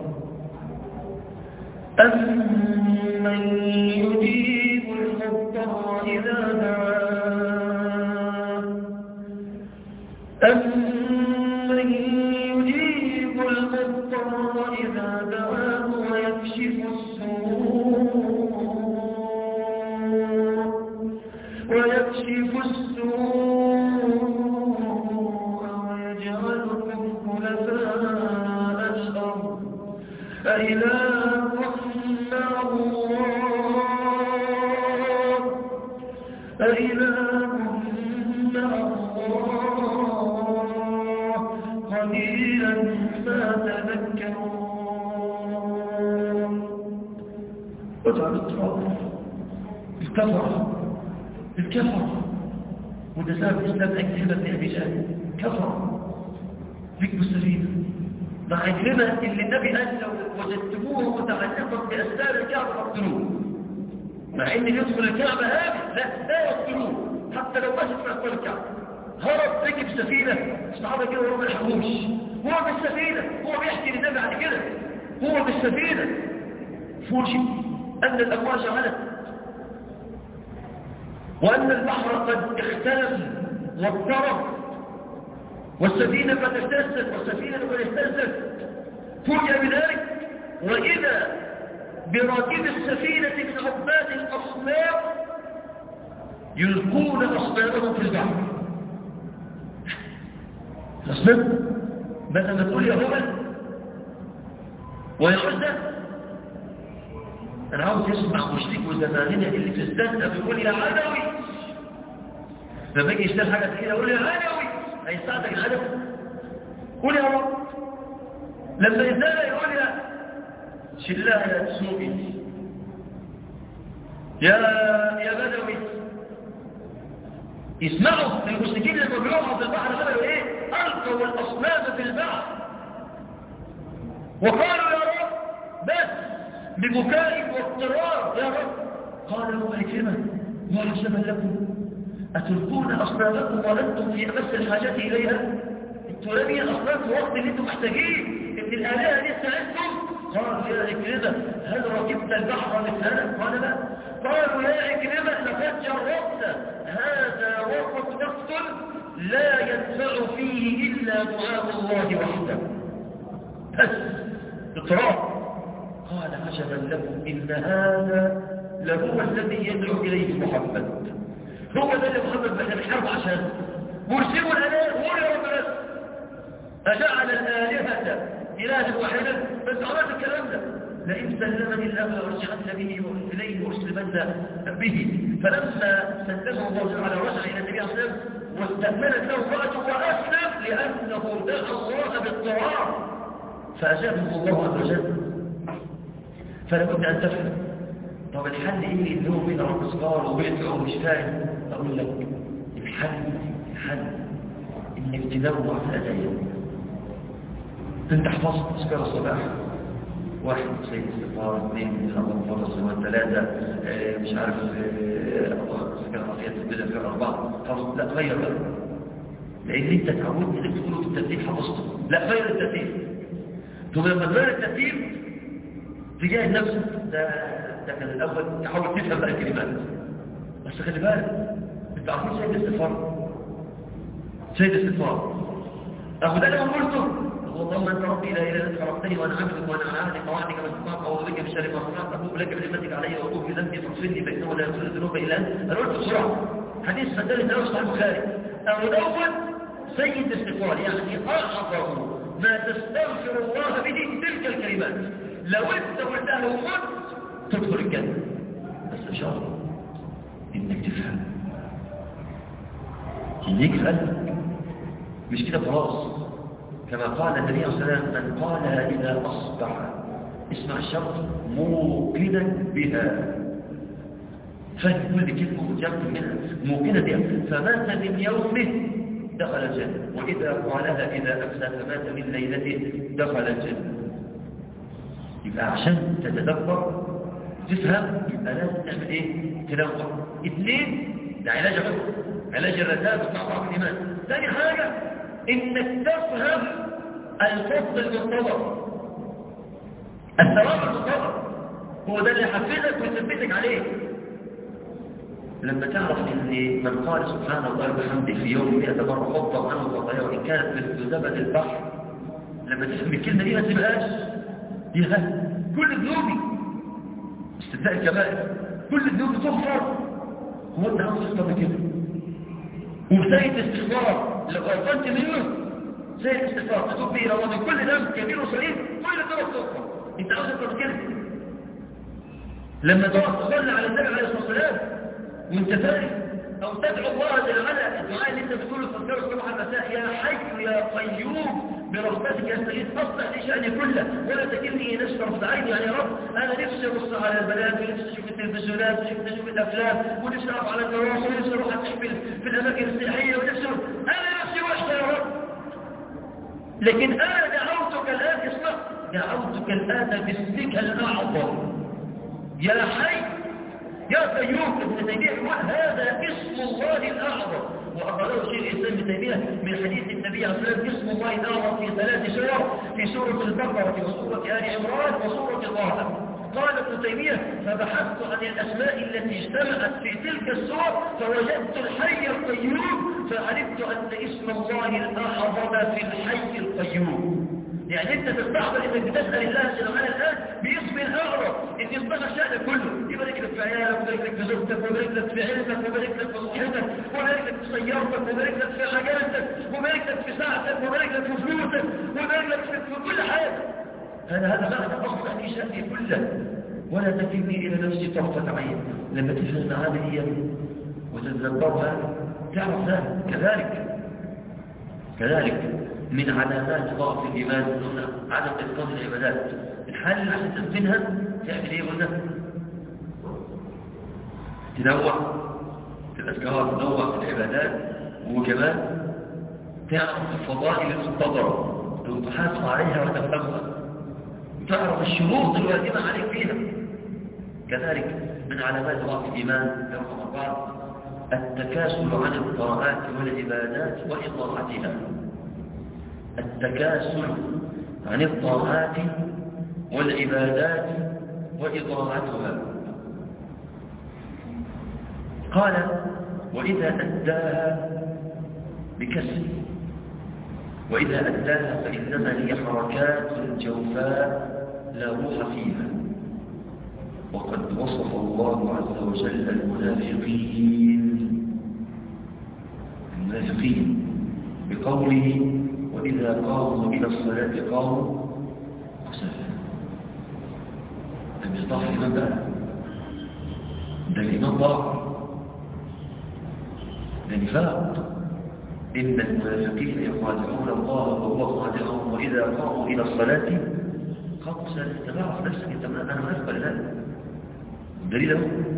أمن يجيب المضطر إذا دعاه أمن يجيب المضطر إذا دعاه ويكشف السوء ويكشف السوء ويجعلكم خلفاء الأرض أإله مع الله أإله مع الله قليلا ما تذكرون واجعل التراب الكفر الكفر وجزاء الإسلام أكثر من أبي جهل كفر فيك مستفيد مع عكرمة اللي النبي قال لو وجدتموه متعلقا بأسباب الكعبة فاقتلوه مع ان يدخل الكعبة هذه لا لا يقتلوه حتى لو ماشي في أقوال الكعبة هرب ركب سفينة الصحابة كده وهو ما يلحقوش هو بالسفينة هو بيحكي للنبي بعد كده هو بالسفينة فوجئ أن الأمواج علت وأن البحر قد اختلف واضطرب والسفينة قد اهتزت والسفينة قد اهتزت فوجئ بذلك وإذا براكب السفينة من عباد الأصنام يلقون أصنامهم في البحر الأصنام بدل ما تقول يا هبل ويا عزة أنا عاوز يسمع مشرك وزماننا اللي في الزنة بيقول يا علوي لما يجي يشتغل حاجة كده يقول يا علوي هيساعدك الهدف قول يا رب لما يزال يقول يا شلاه يا تسوقي يا يا بدوي يسمعوا المشركين لما بيقعوا في البحر عملوا ايه القوا الاصنام في البحر وقالوا يا رب بس ببكاء واضطرار يا رب قال له عكرمه وحسبا لكم اتلقون اصنامكم وانتم في امس الحاجه اليها انتوا لم الاصنام في وقت اللي انتم محتاجين ان الالهه دي تساعدكم قالوا يا عكرمه هل ركبت البحر مثلا قال لا قالوا يا عكرمه لقد جربت هذا وقت نقتل لا ينفع فيه الا دعاء الله وحده بس اضطراب قال عجبا لكم إن هذا لهو الذي يدعو إليه محمد هو ده اللي محمد بن الحرب عشان مرسلوا الآلهة هو يا رب بس أجعل الآلهة إله واحدا بس عملت الكلام ده لئن سلمني الله لأرجعن به إليه وأسلمن به فلما سلمه الله تعالى رجع إلى النبي صلى الله عليه وسلم واستأمنت له امرأته وأسلم لأنه دعا الله باضطرار فأجابه الله عز وجل فلا بد أن تفهم طب الحل إيه اللي هو بين رب صغار وبيدعو مش فاهم أقول لك الحل الحل إنك تنوع في الأداية أنت حفظت أذكار الصباح واحد سيد استغفار اثنين خمسة فرص سواء ثلاثة آه مش عارف الله سكر عصيات البدع في أربعة خلاص لا غير بقى لأن أنت تعودت إنك تقوله في الترتيب حفظته لا غير الترتيب ثم لما تغير الترتيب تجاه نفسك ده ده كان الاول تحاول تفهم بقى الكلمات بس خلي بالك انت عارفين سيد الاستغفار سيد الاستغفار اهو ده لما قلته اللهم انت ربي لا اله الا انت خلقتني وانا عبدك وانا على عهدك ووعدك ما استطعت اعوذ بك من شر ما صنعت اتوب لك بنعمتك علي واتوب بذنبي فاغفرني فانه لا يغفر الذنوب الا انت انا قلت بسرعه حديث سجل تلاوه صحيح البخاري اهو دوت سيد الاستغفار يعني اعظم ما تستغفر الله به تلك الكلمات لو انت قلتها ومت تدخل الجنة بس ان شاء الله انك تفهم يجيك في قلبك مش كده خلاص كما قال النبي صلى الله عليه وسلم من قالها اذا اصبح اسمع الشرط موقنا بها فهم كل كلمه متيقن منها موقنا بها فمات من يومه دخل الجنة وإذا قالها إذا أمسى فمات من ليلته دخل الجنة يبقى عشان تتدبر تفهم يبقى لازم تعمل ايه تدبر اثنين ده علاج عمر علاج الرتاب بتاع ضعف الايمان ثاني حاجه انك تفهم الفضل المنتظر الثواب المنتظر هو ده اللي يحفزك ويثبتك عليه لما تعرف ان من قال سبحان الله وبحمده في يوم 100 مره حط عنه خطايا وان كانت مثل زبد البحر لما تفهم الكلمه دي ما تسيبهاش يا كل ذنوبي استثناء الكبائر كل ذنوبي تغفر هو انت عاوز تختار كده وسيد استغفار لو غفرت مليون سيد استغفار تتوب به الى الله من كل ذنب كبير وصغير كل ذنب تغفر انت عاوز تختار كده لما تقعد تصلي على النبي عليه الصلاه والسلام وانت فارغ او تدعو الله جل وعلا الدعاء اللي انت بتقوله في الصبح الصبح المساء يا حي يا قيوم برحمتك استغيث اصلح لي شاني كله ولا تكلني نفس طرف عيني يعني يا رب انا نفسي ابص على البنات ونفسي اشوف التلفزيونات ونفسي اشوف الافلام ونفسي اقف على الدوام ونفسي اروح اتحفل في الاماكن السياحيه ونفسي انا نفسي وحده يا رب لكن انا دعوتك الان اسمع دعوتك الان باسمك الاعظم يا حي يا قيوم ابن تيمية يقول هذا اسم الله الأعظم وأخرجه شيخ الإسلام ابن تيمية من حديث النبي عليه الصلاة والسلام اسم الله الأعظم في ثلاث سور في سورة البقرة وسورة آل عمران وسورة طه قال ابن تيمية فبحثت عن الأسماء التي اجتمعت في تلك السور فوجدت الحي القيوم فعرفت أن اسم الله الأعظم في الحي القيوم يعني انت تستحضر انك بتسأل الله جل وعلا الآن باسم الأعظم ان يصبح الشأن كله يبارك لك في عيالك ويبارك لك في زوجتك ويبارك لك في علمك ويبارك لك في صحتك ويبارك لك في سيارتك ويبارك لك في عجلتك ويبارك لك في ساعتك ويبارك لك في فلوسك ويبارك لك في كل حاجة هذا هذا معنى أصلا في شأني كله ولا تكلني إلى نفسي طرفة عين لما تفهم هذه هي وتتدبرها تعرف ذلك كذلك كذلك من علامات ضعف الإيمان هنا عدم إتقان العبادات الحال اللي عشان تتقنها تعمل إيه قلنا تنوع في الأذكار تنوع في العبادات وكمان تعرف الفضائل المنتظرة تحافظ عليها وتفهمها وتعرف الشروط الواجبة عليك فيها كذلك من علامات ضعف الإيمان رقم أربعة التكاسل عن الطاعات والعبادات وإطاعتها التكاسل عن الطاعات والعبادات وإطاعتها قال وإذا أداها بكسر وإذا أداها فإنما هي حركات جوفاء لا روح فيها وقد وصف الله عز وجل المنافقين المنافقين بقوله وإذا قاموا إلى الصلاة قاموا كسلا ده مش ضعف الإيمان بقى ده الإيمان ضعف ده نفاق إن المنافقين يخادعون الله وهو خادعهم وإذا قاموا إلى الصلاة قاموا كسلا تعرف نفسك أنت أنا منافق لا دليل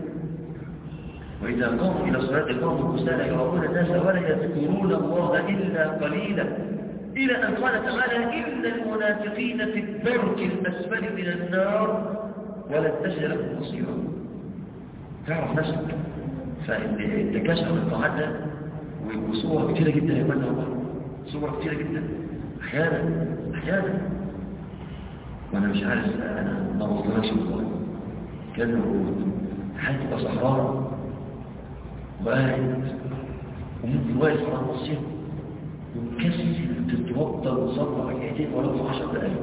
وإذا قاموا إلى الصلاة قاموا كسالى يرون الناس ولا يذكرون الله إلا قليلا إلى أن قال تعالى إن المنافقين في الدرك الأسفل من النار ولن تجد لهم مصيرا تعرف نفسك فالتكاشف عن الطاعات ده وصور كتيرة جدا يا مان الله صور كتيرة جدا أحيانا أحيانا وأنا مش عارف أنا ما بظلمش والله كانوا حياتي صحراء وقاعد وممكن واقف على المصير ومكسل تتوضى وتصلى ركعتين ولو في 10 دقائق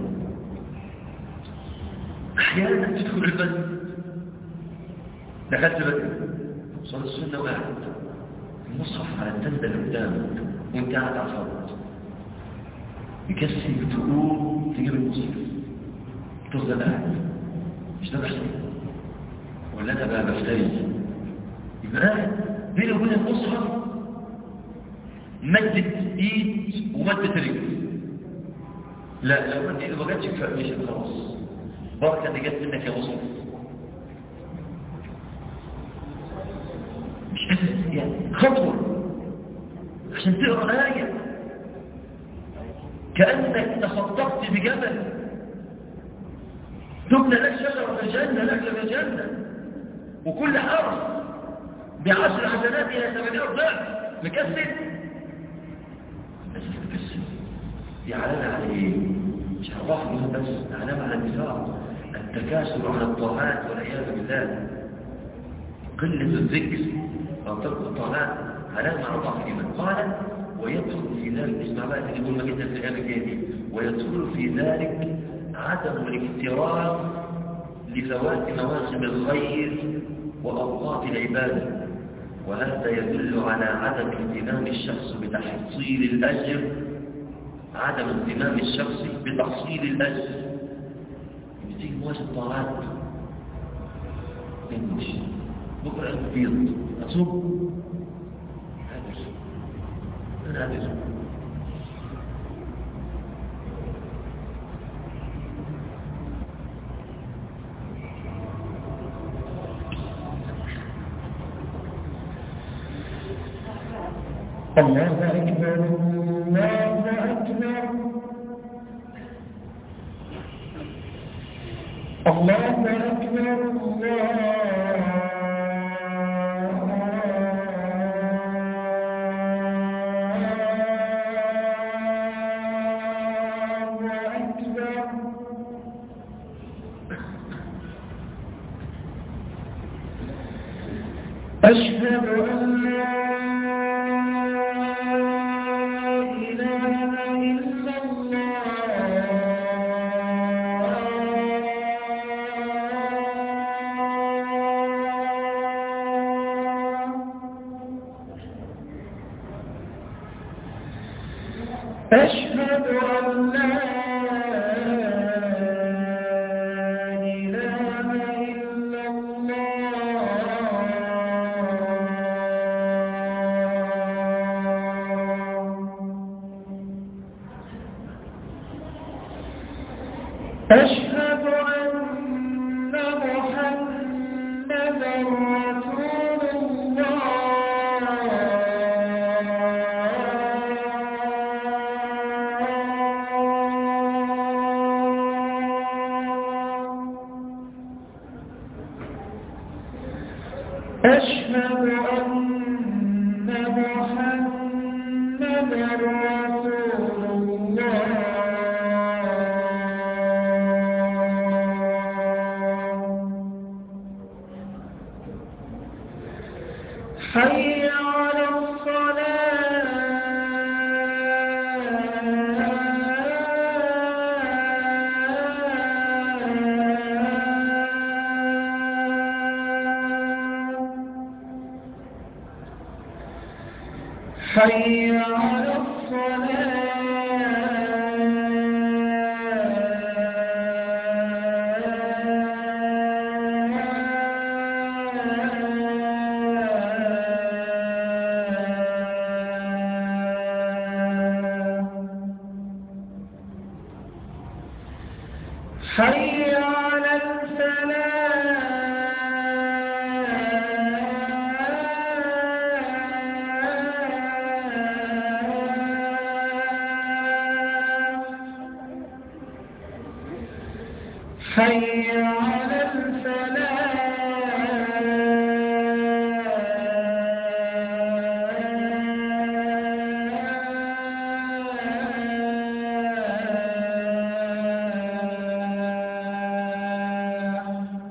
احيانا تدخل المسجد دخلت بدري صلاه السنه وقعد المصحف على التندة اللي قدامك وانت قاعد على الصلاه يكسل تقوم تجيب المصحف تفضل قاعد مش ده بحث ولا انا بقى بفتري يبقى قاعد بيني وبين المصحف مدت ايد ومدت رجل لا لو مدت ايد ما جاتش مش خلاص بركه اللي جت منك يا مصحف مش قادر يعني خطوه عشان تقرا ايه كانك تخططت بجبل تبنى لك شجره في الجنه لك في الجنه وكل حرف بعشر حسنات الى ثمانيه ضعف مكسر بس مكسر دي علامه على ايه مش هرفع بس علامه على النفاق التكاسل على الطاعات والعياذ بالله قله الذكر او ترك الطاعات علامه على ضعف الايمان قال ويدخل في ذلك اسمع بقى اللي مهمه جدا في الايام الجايه ويدخل في ذلك عدم الاكتراث لفوات مواسم الخير وأوقات العبادة وهذا يدل على عدم اهتمام الشخص بتحصيل الأجر عدم اهتمام الشخص بتحصيل الأجر بتيجي مواسم طاعات انش بكرة البيض أصوب هادر أنا هادر الله أكبر الله أكبر الله أكبر الله أشهد أن لا إله إلا الله أشهد أن لا إله إلا الله أشهد أن محمدا رسول الله أشهد أن محمدا رسول الله حي على الصلاة حي على الصلاة حي على الفلاح حي على الفلاح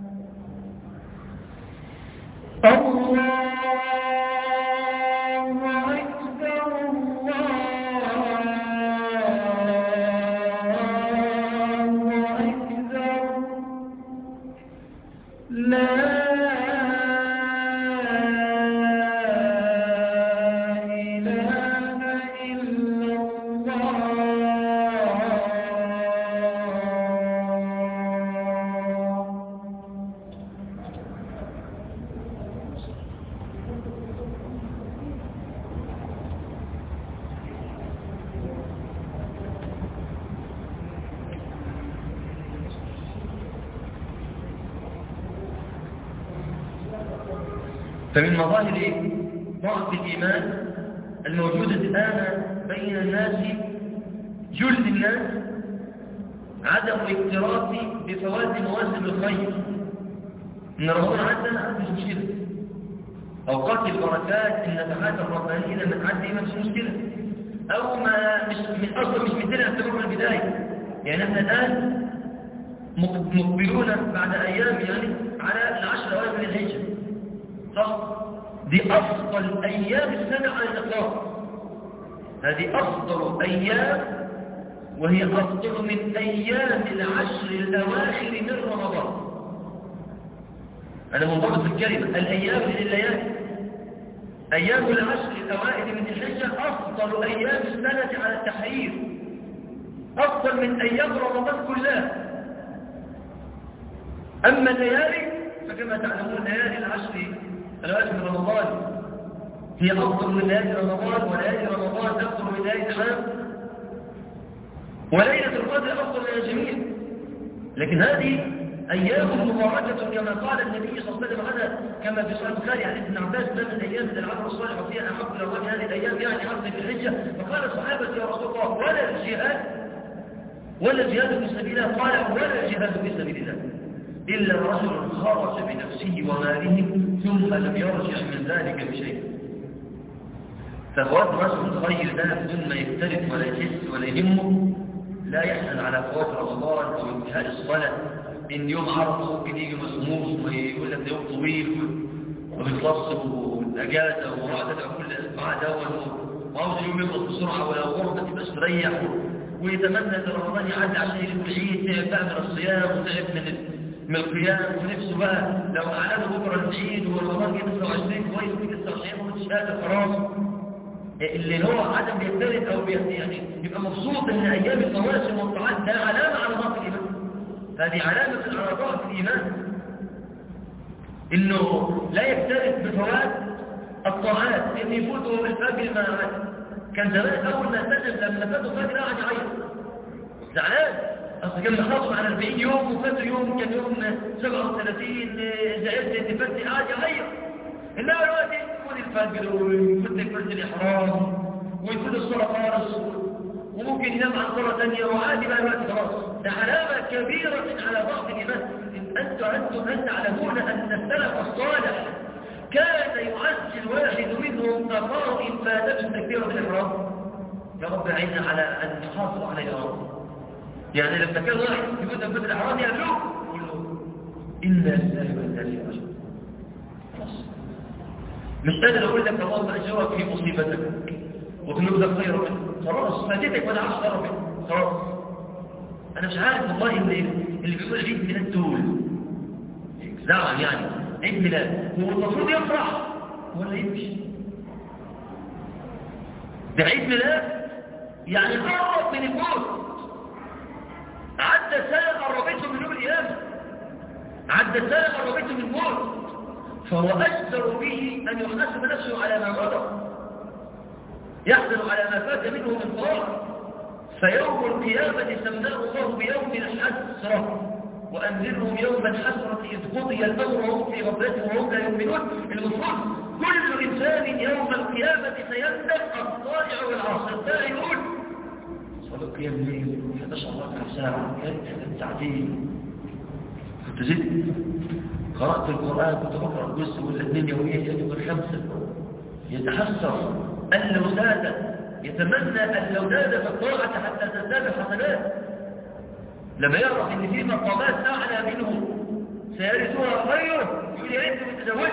الله أكبر الله أكبر لا إله إلا الله فمن مظاهر ضعف الإيمان الموجودة الآن بين الناس جلد الناس عدم الاكتراث بفوات مواسم الخير إن رمضان عدى مش مشكلة أوقات البركات النفحات الربانية لما تعدي ما فيش مشكلة أو ما مش من أصلا مش مثل اعتبار من البداية يعني احنا الآن مق- مقبلون بعد أيام يعني على العشر أوائل من الهجرة صح دي أفضل أيام السنة على الإطلاق هذه أفضل أيام وهي أفضل من أيام العشر الأواخر من رمضان أنا منضبط في الكلمة الأيام من الليالي أيام العشر الأوائل من الحجة أفضل أيام السنة على التحرير أفضل من أيام رمضان كلها أما الليالي فكما تعلمون ليالي العشر الأوائل من رمضان هي أفضل من ليالي رمضان وليالي رمضان أفضل من ليالي العام وليلة القدر أفضل من الجميع لكن هذه أيام مباركة كما قال النبي صلى الله عليه وسلم عنها كما في صحيح البخاري عن ابن عباس ما من أيام العمل الصالح وفيها أحب إلى الله هذه الأيام يعني حفظ في الحجة فقال الصحابة يا رسول الله ولا الجهاد ولا الجهاد في سبيل الله قال ولا الجهاد في سبيل الله إلا رجل خرج بنفسه وماله ثم لم يرجع من ذلك بشيء ففوات رجل خير ده بدون ما يختلف ولا يحس ولا يهمه لا يحزن على فوات رمضان أو انتهاء الصلاة إن يوم عرضه ممكن يجي مسموس ويقول لك ده يوم طويل وبيخلص والاجازه وراح تدعو كل اسبوع دوت وعاوز يوم يخلص بسرعه ولا غربه تبقى استريح ويتمنى ان رمضان يعدي عشان يجيب العيد تعب من الصيام وتعب من من القيام ونفسه بقى لو اعلنوا بكره العيد ورمضان جه 29 كويس وفي 29 ومش قادر خلاص اللي هو عدم بيختلف او بي- يعني يبقى مبسوط ان ايام المواسم والطاعات ده علامه على ضعف الايمان هذه علامه على ضعف الايمان انه لا يكترث بفوات الطاعات ان يفوتوا الفجر ما كان زمان اول ما التزم لما فاتوا الفجر قاعد يعيط زعلان اصل كان محافظ على 40 يوم وفات يوم كان يوم 37 زعلت ان فات قاعد يعيط انما دلوقتي يفوت الفجر ويفوت تكبيره الاحرام ويفوت الصلاه خالص وممكن ينام عن صلاه ثانيه وعادي بقى الوقت خلاص ده علامه كبيره على ضعف الايمان انتم انتم ان تعلمون ان السلف الصالح كان يعزي الواحد منهم أخاه إن فاتته تكبيرة الإحرام يا رب أعنا على أن نحافظ على الإحرام يعني لما كان واحد يقول تكبيرة الإحرام يقول يقول له إنا لله وإنا إليه راجعون خلاص مش قادر أقول لك اللهم أجرك في مصيبتك واطلب لك خير منه خلاص فاتتك وأنا عارف خير منه خلاص أنا مش عارف والله اللي اللي بيقول عيد ميلاد دول زعل يعني عيد ميلاد هو المفروض يفرح ولا يمشي ده عيد ميلاد يعني قرب من الموت عدى سنة قربته من يوم القيامة عدى سنة قربته من الموت فهو أجدر به أن يحاسب نفسه على ما مضى يحزن على ما فات منه من طاعة فيوم القيامة سماه الله بيوم الحسرة وأنذرهم يوم الحسرة إذ قضي الأمر وهم في غفلة وهم لا يؤمنون المفروض كل إنسان يوم القيامة سيندم الطائع والعاصي الطائع يقول صلاة قيام الليل 11 ركعة ساعة كانت ساعتين كنت زدت قرأت القرآن كنت بقرأ جزء ولا اثنين يوميا يجب الخمسة يتحسر أن لو زاد يتمنى أن لو زاد في الطاعة حتى تزداد الحسنات لما يعرف ان في مقامات اعلى منه سيرثها خيره يقول يا ريت كنت زودت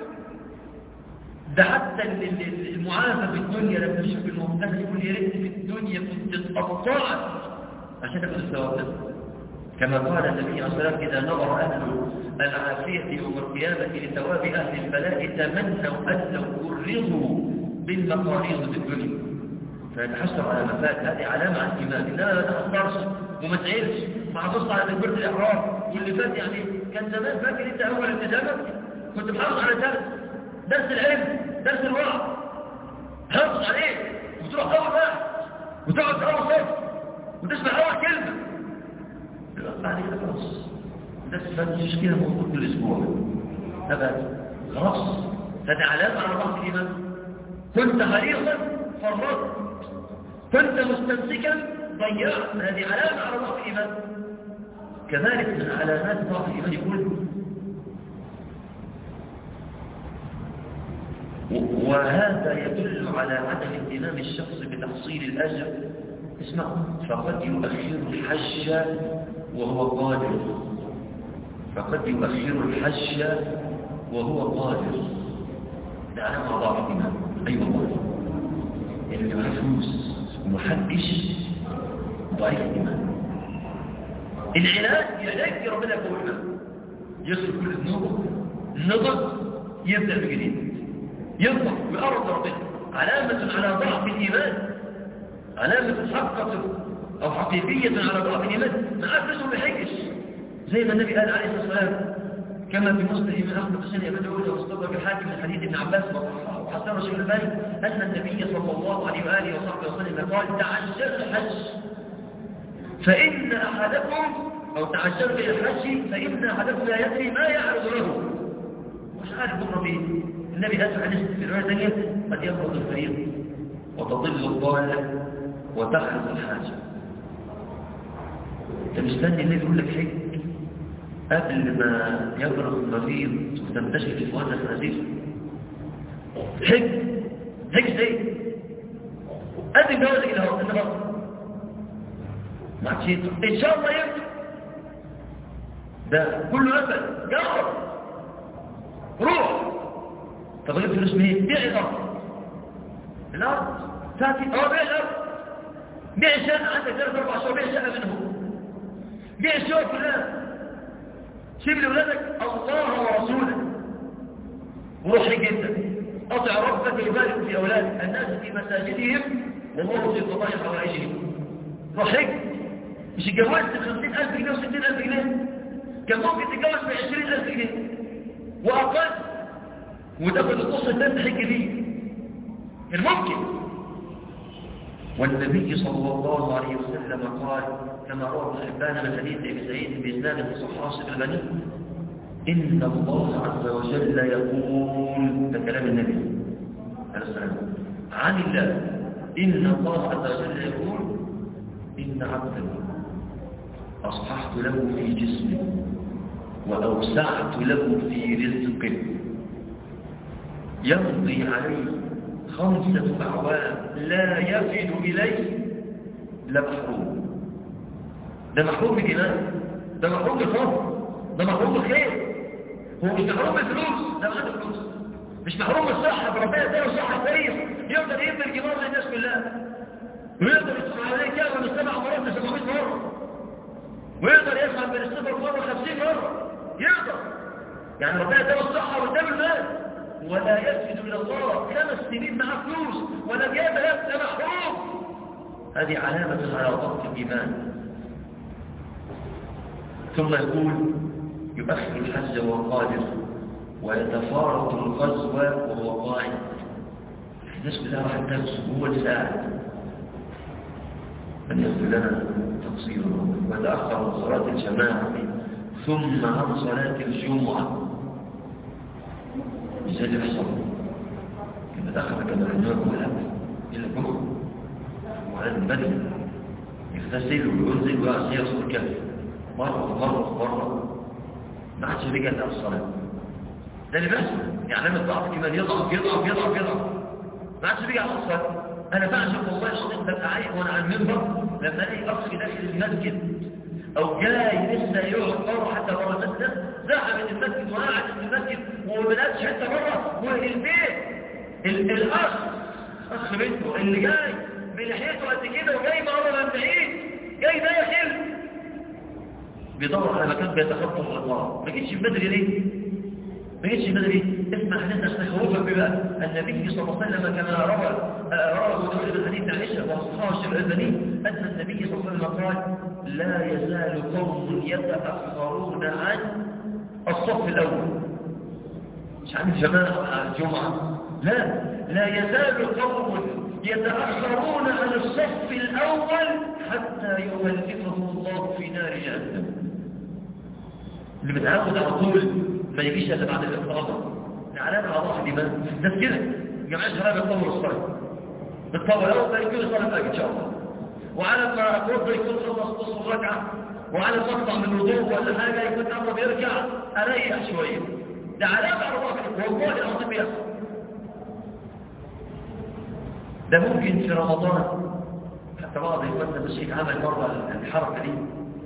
ده حتى المعافى في الدنيا لما يشوف الممتاز يقول يا ريت في الدنيا كنت اتقطعت عشان تاخد الثواب ده كما قال النبي عليه الصلاه والسلام اذا نظر اهل العافيه يوم القيامه لثواب اهل البلاء تمنوا ان لو كرروا بالمقاريض في الدنيا فيتحسر على ما فات هذه علامه على الايمان انما ما تخسرش وما تعيرش مع بص على تكبيرة الإحرام واللي فات يعني كان زمان فاكر انت أول التزامك كنت محافظ على درس درس العلم درس الوعظ حافظ عليه وتروح أول واحد وتقعد في أول صف وتسمع أول كلمة بعد كده خلاص درس فات مش كده موجود كل أسبوع أبدا خلاص هذه علامة على ضعف الإيمان كنت حريصا فرطت كنت مستمسكا ضيعت هذه علامة على ضعف الإيمان كذلك من علامات ضعف الإيمان يقول وهذا يدل على عدم اهتمام الشخص بتحصيل الأجر اسمع فقد يؤخر الحج وهو قادر فقد يؤخر الحج وهو قادر ده علامة على ضعف الإيمان أي أيوة والله اللي معاه فلوس ومحدش ضعيف الإيمان العلاج يعلاج ربنا يقول الإيمان يصل كل النضج النضج يبدأ بجديد ينضج ويقرب ربنا علامة على ضعف الإيمان علامة حقة أو حقيقية على ضعف الإيمان ما أفلسوا بحجش زي ما النبي قال عليه الصلاة والسلام كما في مسلم من أحمد حسين أبي داود واستدرك الحاكم من حديث ابن عباس وحسن رسول الله أن النبي صلى الله عليه وآله وصحبه وسلم قال تعجل الحج فإن أحدكم أو تعجل إلى الحج فإن أحدكم لا يدري ما يعرض له مش عارف بكرة فيه النبي قال في حديث في رواية ثانية قد يفرض الفريق وتضل الضالة وتحرز الحاجة انت مستني النبي يقول لك حج قبل ما يبرز المريض وتنتشر في فؤاد الخنازير حج حج زي قدم جوازك الى هو النهارده ما عادش ان شاء الله يمكن ده كله امل جرب روح طب اجيب فلوس منين بيع الارض الارض تاتي اه بيع الارض بيع شقه عندك ثلاث اربع شهور بيع شقه منهم بيع الشقه كلها سيب لاولادك الله ورسوله وروح جدا اطع ربك يبارك في اولادك الناس في مساجدهم والله في قضاء حوائجهم روح مش اتجوزت ب 50000 جنيه و 60000 جنيه كان ممكن تتجوز ب 20000 جنيه واقل وتاخد القصه الثانيه تحج بيه الممكن والنبي صلى الله عليه وسلم قال كما روى ابن حبان من حديث ابي سعيد باسناد الصحاح بن الغني ان الله عز وجل يقول ده كلام النبي عليه السلام عن الله ان الله عز وجل يقول ان عبدا اصححت له في جسمه واوسعت له في رزقه يمضي عليه خمسة أعوام لا يفد إليه لمحروم ده محروم بجنان ده محروم بالفضل ده محروم بالخير هو مش محروم بالفلوس ده معاه فلوس مش محروم بالصحة بربنا اداله صحة كويس يقدر يبني الجمار للناس كلها ويقدر يسمع عليه كام من السبع مرات ل 700 مرة ويقدر يسمع من الصفر مرة 50 مرة يقدر يعني ربنا اداله الصحة واداله المال ولا يسجد إلى الله خمس سنين مع فلوس ولا يذهب ده محروم هذه علامة على ضبط الإيمان ثم يقول يؤخر الحج وهو قادر ويتفارط الغزو وهو قاعد الناس كلها راح تغزو هو اللي قاعد أن يغفر لنا تقصيرنا وتأخر عن صلاة الجماعة ثم عن صلاة الجمعة ازاي اللي بيحصل لما دخل كما النور ولا الى الجمعه وعلى البدن يغتسل وينزل ويعصي يصل الكهف مره ومره ومره ما عادش رجع ده الصلاه ده اللي بيحصل يعني لما الضعف الايمان يضعف يضعف يضعف يضعف ما عادش رجع الصلاه انا بعشق والله العظيم ببقى عايق وانا على المنبر لما الاقي اخ داخل المسجد او جاي لسه يقعد بره حتى بره المسجد ذهب من المسجد وقعد في المسجد وما بلقاش حته بره والبيت ال- الاخ اخ بنته اللي جاي بلحيته قد كده وجاي مره من بعيد جاي داخل بيدور على مكان بيتخطى الله ما جيتش من بدري ليه ما جيتش من بدري اسمع حديث استخوفك بقى النبي صلى الله عليه وسلم كما روى روى ابو داود من حديث عائشه واصحاب الالباني ان النبي صلى الله عليه وسلم قال لا يزال قوم يتاخرون عن الصف الاول مش عن الجماعه عن الجمعه لا لا يزال قوم يتاخرون عن الصف الاول حتى يولفهم الله في نار جهنم اللي متعود على طول ما يجيش الا بعد الافتراض علامه على ضعف الايمان الناس كده جماعه الشباب يطول الصلاه بالطول اول ما يكون صلاه الفجر ان شاء الله وعلى ما اتوضا يكون خلص نص الركعه وعلى ما اطلع من الوضوء ولا حاجه يكون قرب يرجع اريح شويه ده علامه على ضعف والله العظيم بيحصل ده ممكن في رمضان حتى بعض اخواننا مش عمل مره الحركه دي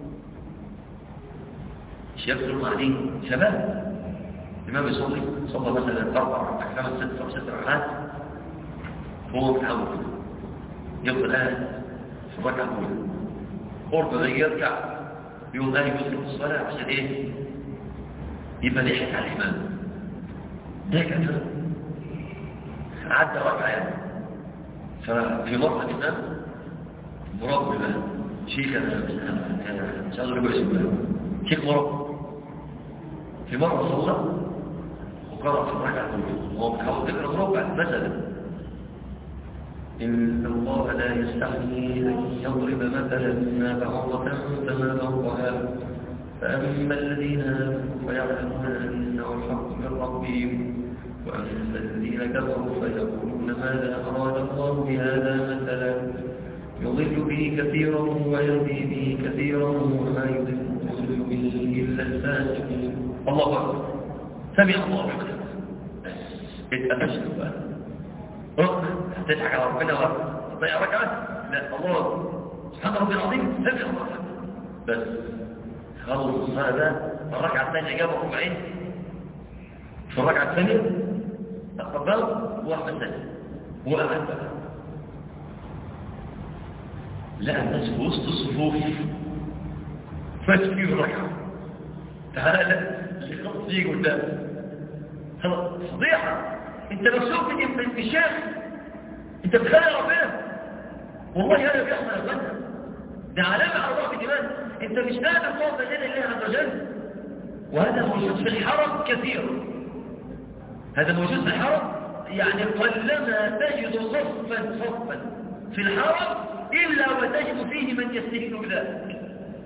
يبذل قاعدين شباب الإمام يصلي صلى مثلا أربع خمس ست أو ست ركعات هو متعود يفضل قاعد في الركعة الأولى قرب ما يرجع يقوم قاعد يسلم الصلاة عشان إيه؟ يبقى لحق على الإمام ده كان عدى ركعة ففي مرة الإمام مربي بقى شيخ أنا مش عايز أقول اسمه شيخ مربي في مرة صلى وقرأ في الركعة الأولى وهو بيحاول يقرأ ربع مثلا إن الله لا يستحيي أن يضرب مثلا ما بعوضة فما فوقها فأما الذين آمنوا فيعلمون أنه الحق من ربهم وأما الذين كفروا فيقولون ماذا أراد الله بهذا مثلا يضل به كثيرا ويهدي به كثيرا وما يضل به إلا الفاسقين الله أكبر سمع الله أكبر اتقفشت بقى ركن تضحك على ربنا وتضيع ركعة لا الله سبحان ربي العظيم سمع الله أكبر بس خلص الصلاة ده الركعة الثانية جابوا ركعين في الركعة الثانية كبر وواحد ثاني وقعد بقى لقى الناس في وسط الصفوف فات فيه ركعه تعالى اللي خلص يجي قدام خلاص فضيحه انت مكسوف من انكشاف انت بتخلي ربنا والله هذا بيحصل يا اخوانا ده علامه على ضعف الايمان انت مش قادر تقف بين الله عز وجل وهذا موجود في الحرم كثير هذا موجود في الحرم يعني قلما تجد صفا صفا في الحرم إلا وتجد فيه من يستهين بذلك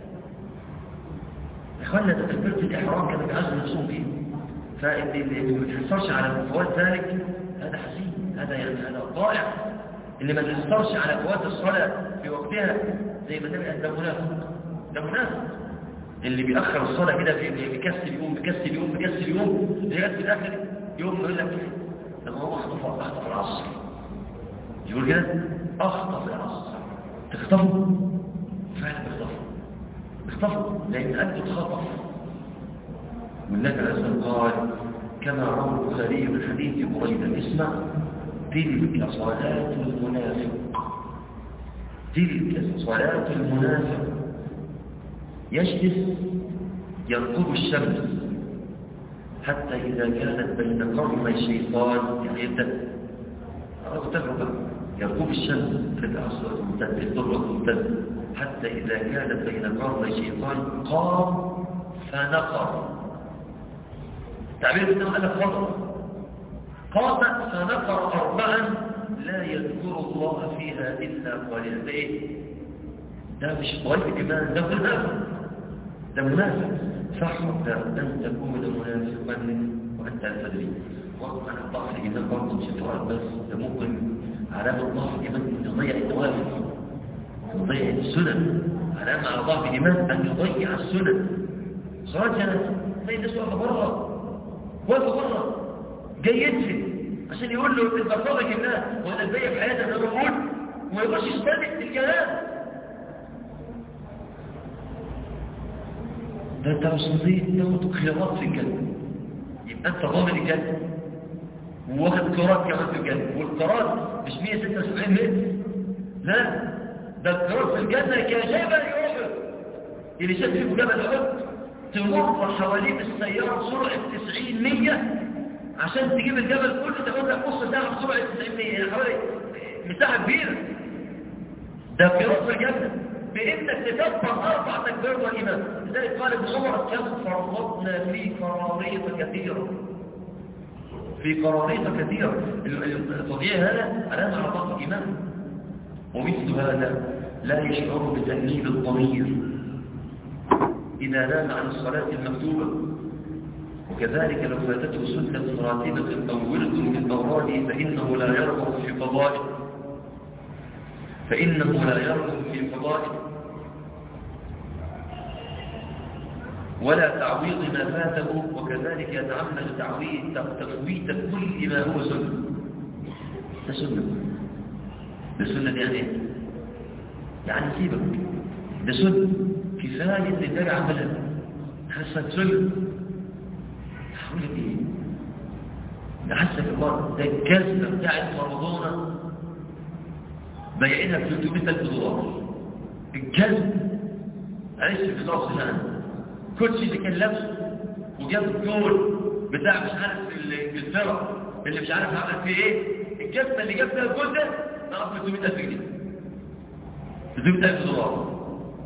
إخوانا ده تكبيرة الإحرام كانوا بيعزوا نفسهم فيه فاللي ما بيتحصرش على فوات ذلك هذا حزين هذا يعني هذا ضائع اللي ما بيتحصرش على فوات الصلاة في وقتها زي ما النبي قال ده منافق ده منافق اللي بيأخر الصلاة كده بيكسل يوم بيكسل يوم بيكسل يوم لغاية في الآخر يوم يقول لك لما هو اخطف اخطف العصر يقول كده اخطف العصر تخطفوا فعلا بيخطفوا بيخطفوا لان قلبه اتخطف والنبي عليه الصلاه قال كما روى البخاري من حديث بريده اسمع تلك صلاه المنافق تلك صلاه المنافق يجلس يرقب الشمس حتى إذا كانت بين قرن الشيطان يعني يبدأ تجربة يركب الشمس في العصر الممتد في الضر الممتد حتى إذا كانت بين قرن الشيطان قام فنقر تعبير ابن قال فضل قام فنقر أربعا لا يذكر الله فيها إلا قليلا ده إيه؟ ده مش طريق الإيمان ده منافق ده منافق فاحذر أن تكون منافقا وأنت لا تدري وأنا ضعف الإيمان برضه مش الفرق بس ده ممكن علامة ضعف الإيمان أن تضيع النوافل تضيع السنن علامة على ضعف الإيمان أن تضيع السنن صلاة جنازة زي الناس واقفة بره واقفة بره جاي يدفن عشان يقول له انت صادق الله وانا الباقي في حياتك انا بقول وما يبقاش يصدق الكلام ده انت مصديق تاخد خيارات في الجنة يبقى انت ضامن الجنة وواخد قرارات كمان في الجنة والقرار مش 176 متر لا ده القرار في الجنة كجبل يوحد اللي شاف فيه جبل يوحد تمر حواليه بالسيارة بسرعة 90 100 عشان تجيب الجبل كله تاخد لك نص ساعة بسرعة 90 100 يعني حوالي مساحة كبيرة ده قرار في الجنة بإنك تكبر أربع تكبير والإمام لذلك قال ابن عمر كم فرطنا في قراريط كثيرة في قراريط كثيرة التضييع هذا علامة على ضغط الإمام ومثل هذا لا يشعر بتأنيب الضمير إذا نام عن الصلاة المكتوبة وكذلك لو فاتته سنة راتبة أو ولد من أوراده فإنه لا يرغب في قضائه فإنه لا يرغب في قضائه ولا تعويض ما فاته وكذلك يتعمد تعويض تفويت كل ما هو سنة ده سنة ده سنة دي يعني ايه؟ يعني سيبك ده سنة كفاية اللي عملها حسن سنة هقول لك ايه ده حسن الله ده الكذبة بتاعت مرضونة بيعينها ب 300000 دولار الكذب عيش في ضغط سنة كوتشي اللي كان لابسه وجاب الجول بتاع مش عارف الفرق اللي مش عارف عمل فيه ايه الجبنه اللي جاب فيها الجول ده نقف 300000 جنيه 300000 دولار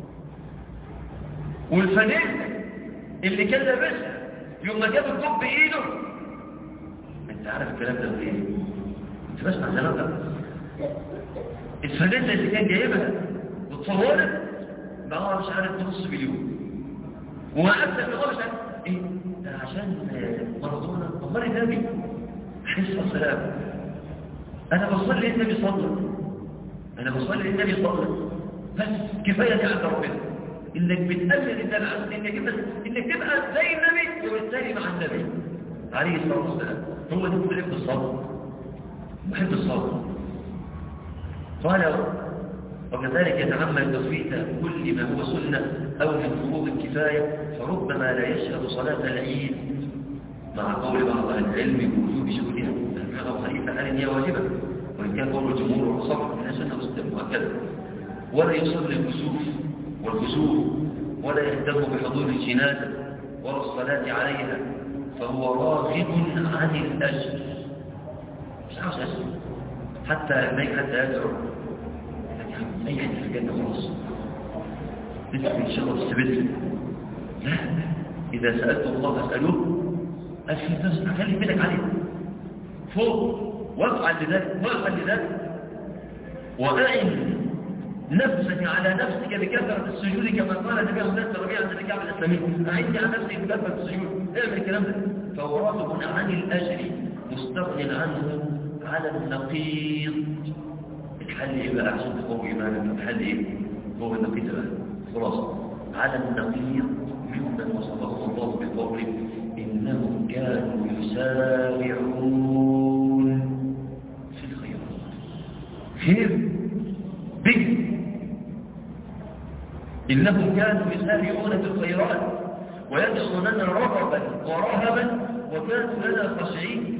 والفانيلا اللي كان لابسها يوم ما جاب الجول بايده انت عارف الكلام ده ايه انت بسمع زمان ده الفانيلا اللي كان جايبها وتصورت بقى مش عارف نص مليون وقعدت ان هو مش عارف ايه ده عشان مرضونا والله النبي حس السلام انا بصلي النبي صلى انا بصلي النبي صلى بس كفايه دي عند ربنا انك بتقلل النبي عن انك بس انك تبقى زي النبي وبالتالي مع النبي عليه الصلاه والسلام هو ده بحب الصبر بحب الصبر قال وكذلك يتعمل تفويت كل ما هو سنة أو من فروض الكفاية فربما لا يشهد صلاة العيد مع قول بعض أهل العلم بوجوب شهودها الإمام أبو حنيفة قال إن هي واجبة وإن كان قول الجمهور والصبر من سنة مسلم مؤكدة ولا يصلي الكسوف والكسوف ولا يهتم بحضور الجنازة ولا الصلاة عليها فهو راغب عن الأجر مش عاوز أجر حتى ما حتى يدعو لكن أي حد في الجنة خلاص تدخل إن شاء الله تستبدل لا إذا سألت الله فاسألوه أسفل خلي بالك عليه فوق وافعل لذلك وافعل لذلك وأعن نفسك على نفسك بكثرة السجود كما قال النبي صلى الله عليه وسلم عند الكعبة الإسلامية أعني على نفسك بكثرة السجود اعمل الكلام ده فهو راغب عن الأجر مستغن عنه على النقيض الحل إيه بقى عشان تقوي إيمانك الحل إيه هو النقيض بقى خلاص على النقيض ممن وصفه الله بقوله إنهم كانوا يسارعون في الخيرات خير به إنهم كانوا يسارعون في الخيرات ويدعوننا رغبا ورهبا وكانوا لنا خاشعين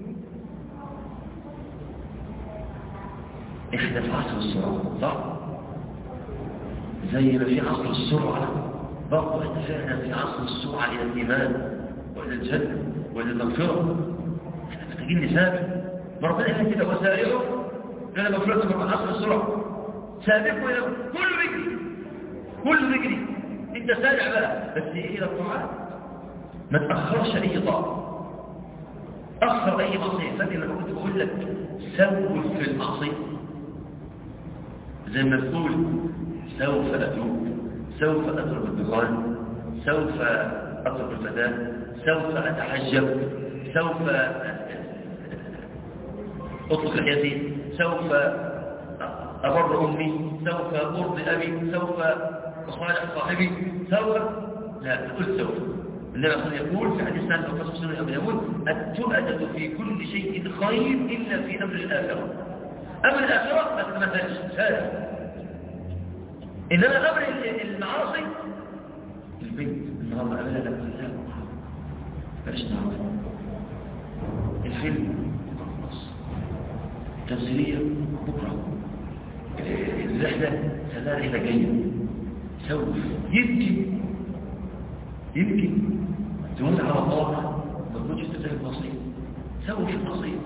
احنا في عصر السرعة صح؟ زي ما في عصر السرعة برضه احنا فعلا في عصر السرعة إلى الإيمان وإلى الجنة وإلى المغفرة احنا محتاجين نسابق ربنا قال كده وسارعوا إلى مغفرة من عصر السرعة سابقوا إلى كله بيجري كله بيجري انت سارع بقى بس ايه الى الطاعات ما تأخرش اي طاعة أخر أي معصية فاكر لما كنت بقول لك سوف في المعصية زي ما تقول سوف أتوب سوف أترك الدخان سوف أترك الفتاة سوف أتحجب سوف أطلق لحيتي سوف أبر أمي سوف أرضي أبي سوف أصالح صاحبي سوف لا تقول سوف النبي صلى الله يقول في حديث سنة وقصة سنة أبي يقول التؤدة في كل شيء خير إلا في أمر الآخرة أمر الآخرة ما تمثلش هذا إنما أمر المعاصي البنت النهارده قابلها لك لا بلاش النهارده الفيلم خلاص تمثيلية بكرة الرحلة سنة إلى جاية سوف يمكن يمكن تقول على الله ما تقولش تتهم نصيب سوف نصيب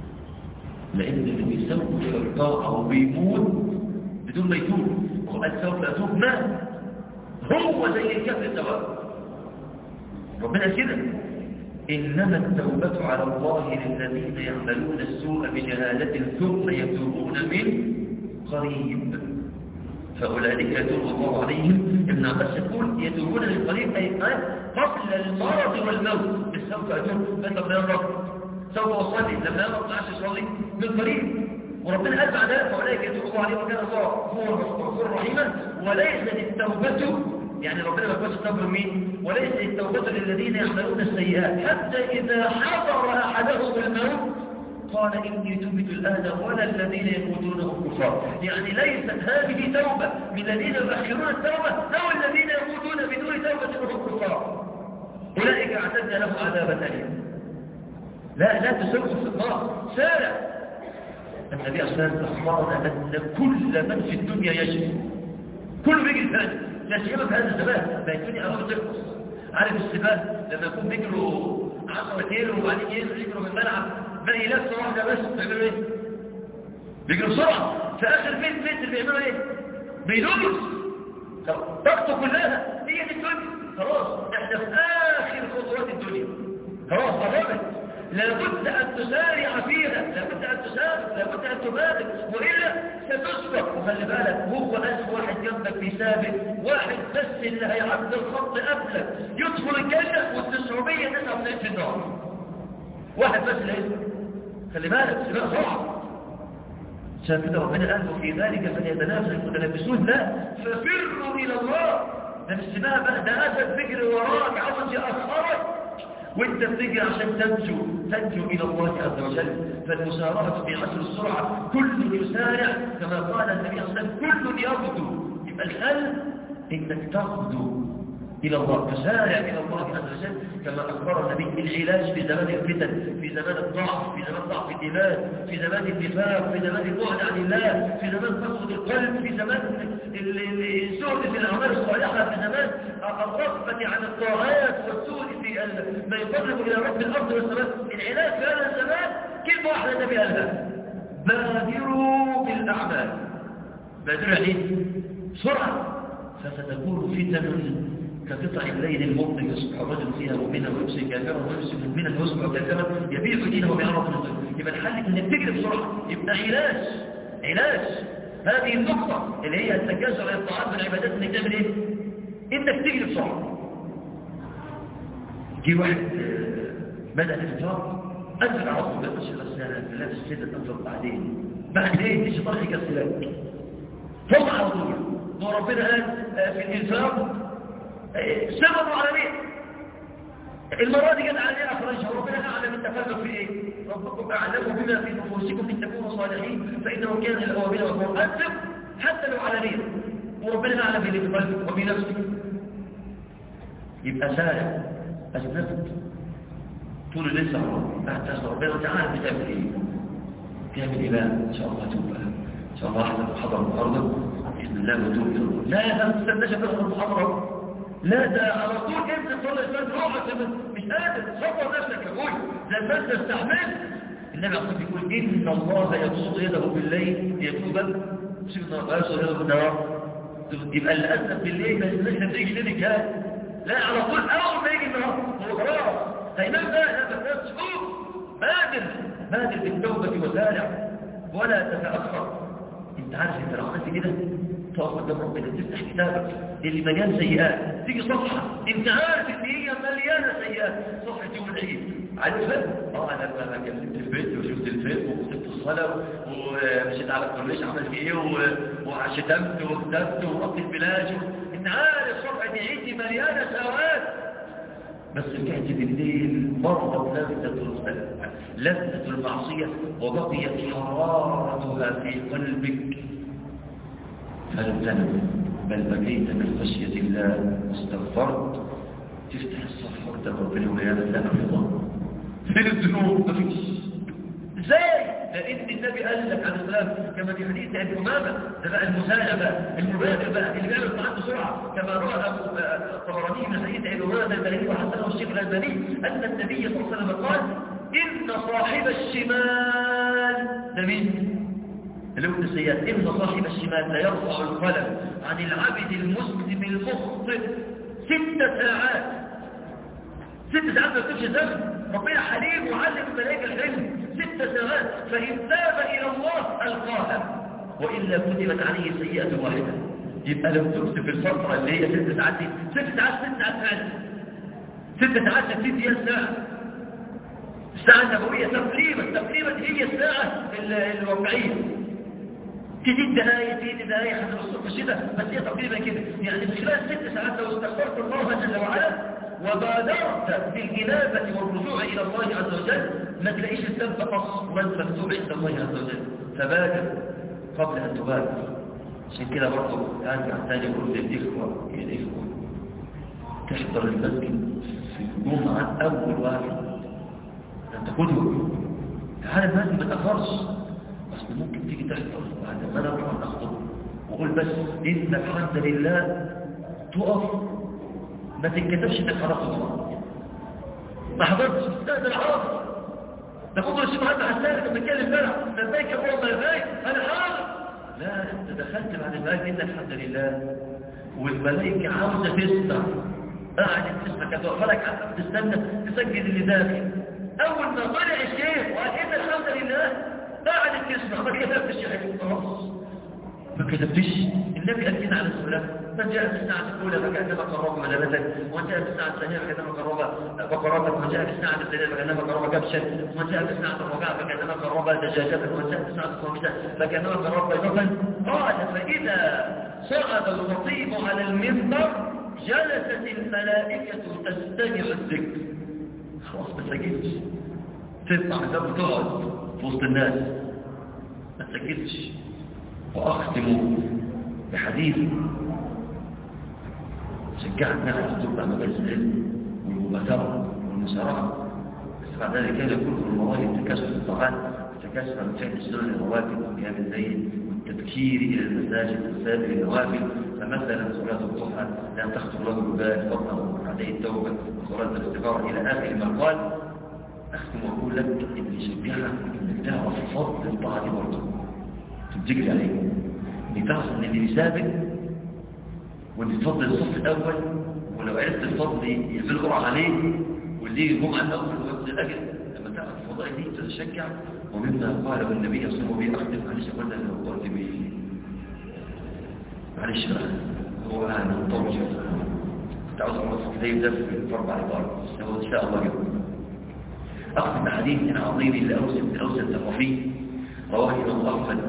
لأن اللي بيسوف في الطاعة وبيموت بدون ما يتوب وقال سوف أتوب ما هو زي الكفر سواء ربنا كده إنما التوبة على الله للذين يعملون السوء بجهالة ثم يتوبون من قريب فأولئك يتوب الله عليهم ابن عباس يقول يتوبون من قريب أي قبل المرض والموت بس سوف أتوب بس لما يمرض سوف أصلي لما يمرض ما عادش يصلي من قريب وربنا قال بعد ذلك فأولئك يتوب الله عليهم وكان الله غفورا رحيما وليست التوبة يعني ربنا ما يقولش التوبة مين وليست التوبة للذين يعملون السيئات حتى إذا حضر أحدهم الموت قال إني تبت الآن ولا الذين يموتون هم كفار يعني ليست هذه توبة من الذين يؤخرون التوبة أو الذين يموتون بدون توبة وهم كفار أولئك اعتدنا لهم عذابا أليما لا لا تسوق في النار سارع النبي صلى الله عليه وسلم أخبرنا أن كل من في الدنيا يجري كله بيجري ثاني لا سيما في هذا الزمان ما الدنيا أمام تخلص عارف السباق لما يكون بيجروا 10 كيلو وبعدين يجروا من الملعب باقي لفه واحده بس بيعملوا ايه بيجروا بسرعه في اخر متر متر بيعملوا ايه بيدوس طاقته كلها هي دي الدنيا خلاص احنا في اخر خطوات الدنيا خلاص قربت لابد ان تسارع فيها لابد ان تسابق لابد ان تبادر والا ستسبق وخلي بالك هو بس واحد جنبك بيسابق واحد بس اللي هيعدي الخط قبلك يدخل الجنه والتسعمية تسعة في النار واحد بس اللي يسبق خلي بالك سباق صعب عشان كده ربنا قال في ذلك فليتنافس المتنافسون لا ففروا الى الله ده مش سباق بقى ده اسد بيجري وراك عاوز يأخرك وانت بتجري عشان تنجو تنجو الى الله عز وجل فالمسارعه في عصر السرعه كل يسارع كما قال النبي صلى الله عليه وسلم كل يغدو يبقى الحل انك تغدو إلى الله فسارع إلى الله عز وجل كما أخبر النبي العلاج في زمان الفتن في زمان الضعف في زمان ضعف الإيمان في زمان النفاق في زمان البعد عن الله في زمان قسوة القلب في زمان الزهد في الأعمال الصالحة في زمان الرغبة عن الطاعات والسوء في ما يقرب إلى رب الأرض والسماء العلاج في هذا الزمان كلمة واحدة النبي قالها بادروا بالأعمال بادروا يعني بسرعة فستكون فتن كقطع الليل المظلم يصبح الرجل فيها مؤمنا ويمسي كافرا ويمسي مؤمنا ويصبح كافرا يبيع دينه وبيعرف الظلم يبقى الحل انك تجري بسرعه يبقى علاج علاج هذه النقطه اللي هي التكاسل على الطاعات والعبادات انك تعمل ايه؟ انك تجري بسرعه جه واحد بدا الانفاق انزل على طول بس بس لا تسجد الانفاق بعدين بعد ايه تيجي طرح كسلك ثم على طول وربنا قال في الانفاق سبب عالمين المرة دي جت عليها أخرجها ربنا أعلم التفرق في إيه ربكم أعلم بما في نفوسكم إن تكونوا صالحين فإنه كان الأوابين والقرآن أنفق حتى لو علنيا وربنا أعلم باللي في قلبك وفي نفسك يبقى سارع أسنفت طول الليل سهران بعد تسهر ربنا تعالى بتعمل إيه تعمل إيه بقى إن شاء الله توبة إن شاء الله أحسن محاضرة النهارده بإذن الله وتوب إلى الله لا لا تستناش تحضر المحاضرة لا ده على طول انت تصلي الفجر روحك مش قادر صبر نفسك يا ابوي ده الفجر استحمل النبي عليه الصلاه يقول ان الله يبسط يده بالليل ليتوب سيدنا ويبسط يده بالنهار يبقى الاسف بالليل ما يستناش تيجي ليلك ها لا على طول اول ما يجي النهار هو خلاص هينام بقى لا ما تشوف بادر بادر بالتوبه وسارع ولا تتاخر انت عارف انت لو عملت كده تقف قدام ربنا تفتح كتابك اللي مليان سيئات تيجي صفحة انت عارف ان هي مليانة سيئات صفحة يوم العيد عارفها؟ اه انا لما كلمت البيت وشفت الفيلم وسبت الصلاة ومشيت على الكورنيش عملت ايه وشتمت وكتبت وربط البلاج انت عارف صفحة العيد دي مليانة سواد بس رجعت بالليل مرضت لذة لذة المعصية وبقيت حرارتها في قلبك فلم تنم بل بكيت من خشية الله واستغفرت تفتح الصفحة قدام ربنا ويانا لا رضا فين الذنوب مفيش ازاي لان النبي قال لك عليه السلام كما في حديث ابي امامه ده بقى المسالمه المبادر بقى اللي بيعمل طعام بسرعه كما روى الطبراني من حديث ابي امامه البلدي وحسنه الشيخ الالباني ان النبي صلى الله عليه وسلم قال ان صاحب الشمال ده مين اللي هو السيئات إن صاحب الشمال لا يرفع القلم عن العبد المسلم المخطئ ست ساعات ست ساعات ما يكونش ذنب ربنا حليم وعلم الملائكة العلم ست ساعات فإن تاب إلى الله ألقاها وإلا كتبت عليه سيئة واحدة يبقى لو تكتب في الفترة اللي هي ست ساعات دي ست ساعات ست ساعات فعلا ست ساعات ستين دقيقة ساعة الساعة النبوية تقريبا تقريبا هي الساعة الواقعية تزيد دقايق تزيد دقايق حتى الصبح الشتاء بس هي تقريبا كده يعني في خلال ست ساعات لو استغفرت الله جل وعلا وبادرت بالإنابة والرجوع إلى الله عز وجل ما تلاقيش الذنب أصلا مكتوب عند الله عز وجل فبادر قبل أن تبادر عشان كده برضه أرجع تاني أقول للإخوة يا الإخوة تحضر المسجد في الجمعة أول واحد أنت قدوة تعالى المسجد ما تأخرش بس ممكن تيجي تحضر بعد ما انا اروح اخطب واقول بس ان الحمد لله تقف ما تتكتبش انك خلاص ما حضرتش استاذ العرب ده كنت الشيخ محمد حسان كان بيتكلم امبارح لبيك يا ابو لبيك انا حاضر لا انت دخلت بعد الملائكه ان الحمد لله والملائكه عاوزه تسمع قاعد تسمع كانت واقفه لك تستنى تسجل اللي داخل اول ما طلع الشيخ وقال ان الحمد لله قاعد تسمع ما كتبتش يا حبيبي خلاص ما كتبتش النبي قال كده عليه الصلاه من جاء في الساعه الاولى فكانما قرب ملابسك ومن جاء في الساعه الثانيه فكانما قرب بقراتك ومن جاء في الساعه الثانيه فكانما قرب كبشا ومن جاء في الساعه الرابعه فكانما قرب دجاجتك ومن جاء في الساعه الخامسه فكانما قرب بيضه قال فاذا صعد الخطيب على المنبر جلست الملائكه تستمع الذكر خلاص ما سجلتش تطلع ده تقعد في وسط الناس ما تسجلش وأختم بحديث شجعت نعم تتبع مجالس العلم والمبادرة والمسارعة بس بعد ذلك كان يكون في المواهب تكاثر الطاعات تكاثر من فعل السنن الرواتب وقيام الليل والتبكير الى المساجد وسائر النوافل فمثلا صلاة الضحى لا تخطر له البال فضلا عليه التوبة وصلاة الاستغفار الى اخر ما قال اختم واقول لك ان يشجعك انك تعرف فضل الطاعة دي برضه تتجري عليه انك تعرف ان اللي بيسابق وان تفضل الصف الاول ولو عرفت الفضل يفرقوا عليه واللي الجمعه الاول وقت الاجر لما تعرف الفضائل دي تتشجع ومما قاله النبي صلى الله عليه وسلم اختم معلش قلنا لو قلت به معلش بقى هو انا مطول شويه كنت عاوز اقول الفضلين ده في اربع عبارات هو ان شاء الله يوم اختم بحديث عظيم لاوس بن اوس الثقفي رواه الامام احمد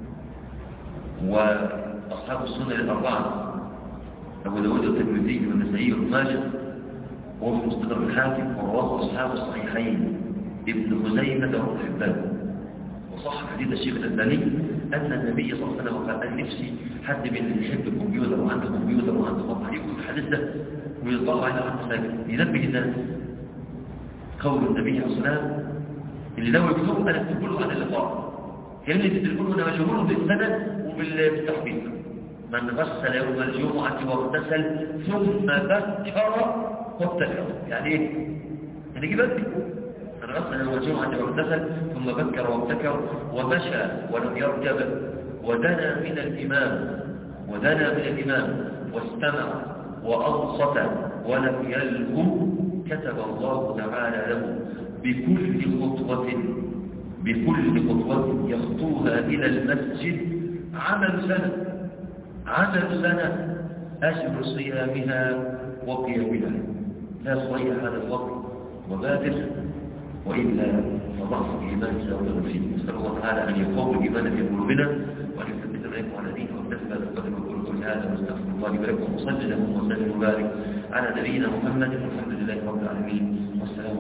واصحاب السنن الاربعه أبو داود والترمذي والنسائي وابن ماجه وهو في مستدرك الحاكم ورواه أصحاب الصحيحين ابن خزيمة وابن حبان وصح حديث الشيخ الألباني أن النبي صلى الله عليه وسلم قال أن نفسي حد من اللي يحب الكمبيوتر وعنده كمبيوتر وعنده مطبخ يكتب الحديث ده ويطلع على عن مساجد ينبه الناس قول النبي عليه الصلاة والسلام اللي لو يكتبوا أنا أكتب له عن اللقاء كلمة التليفون هنا مشهور بالسند وبالتحقيق من غسل يوم الجمعة واغتسل ثم بكر وابتكر يعني ايه؟ يعني ايه بكر من غسل يوم الجمعة واغتسل ثم بكر وابتكر ومشى ولم يركب ودنا من الإمام ودنا من الإمام واستمع وأنصت ولم يلهو كتب الله تعالى له بكل خطوة بكل خطوة يخطوها إلى المسجد عمل سنة عمل سنة أجر صيامها وقيامها لا صحيح هذا الفضل وبادر وإلا فضعف الإيمان سيوم فيه نسأل الله تعالى أن يقوم الإيمان في قلوبنا وأن يثبت بينكم على دينه وأن القدر وكل كل هذا ونستغفر الله لكم وصلى لكم وسلم وبارك على نبينا محمد والحمد لله رب العالمين والسلام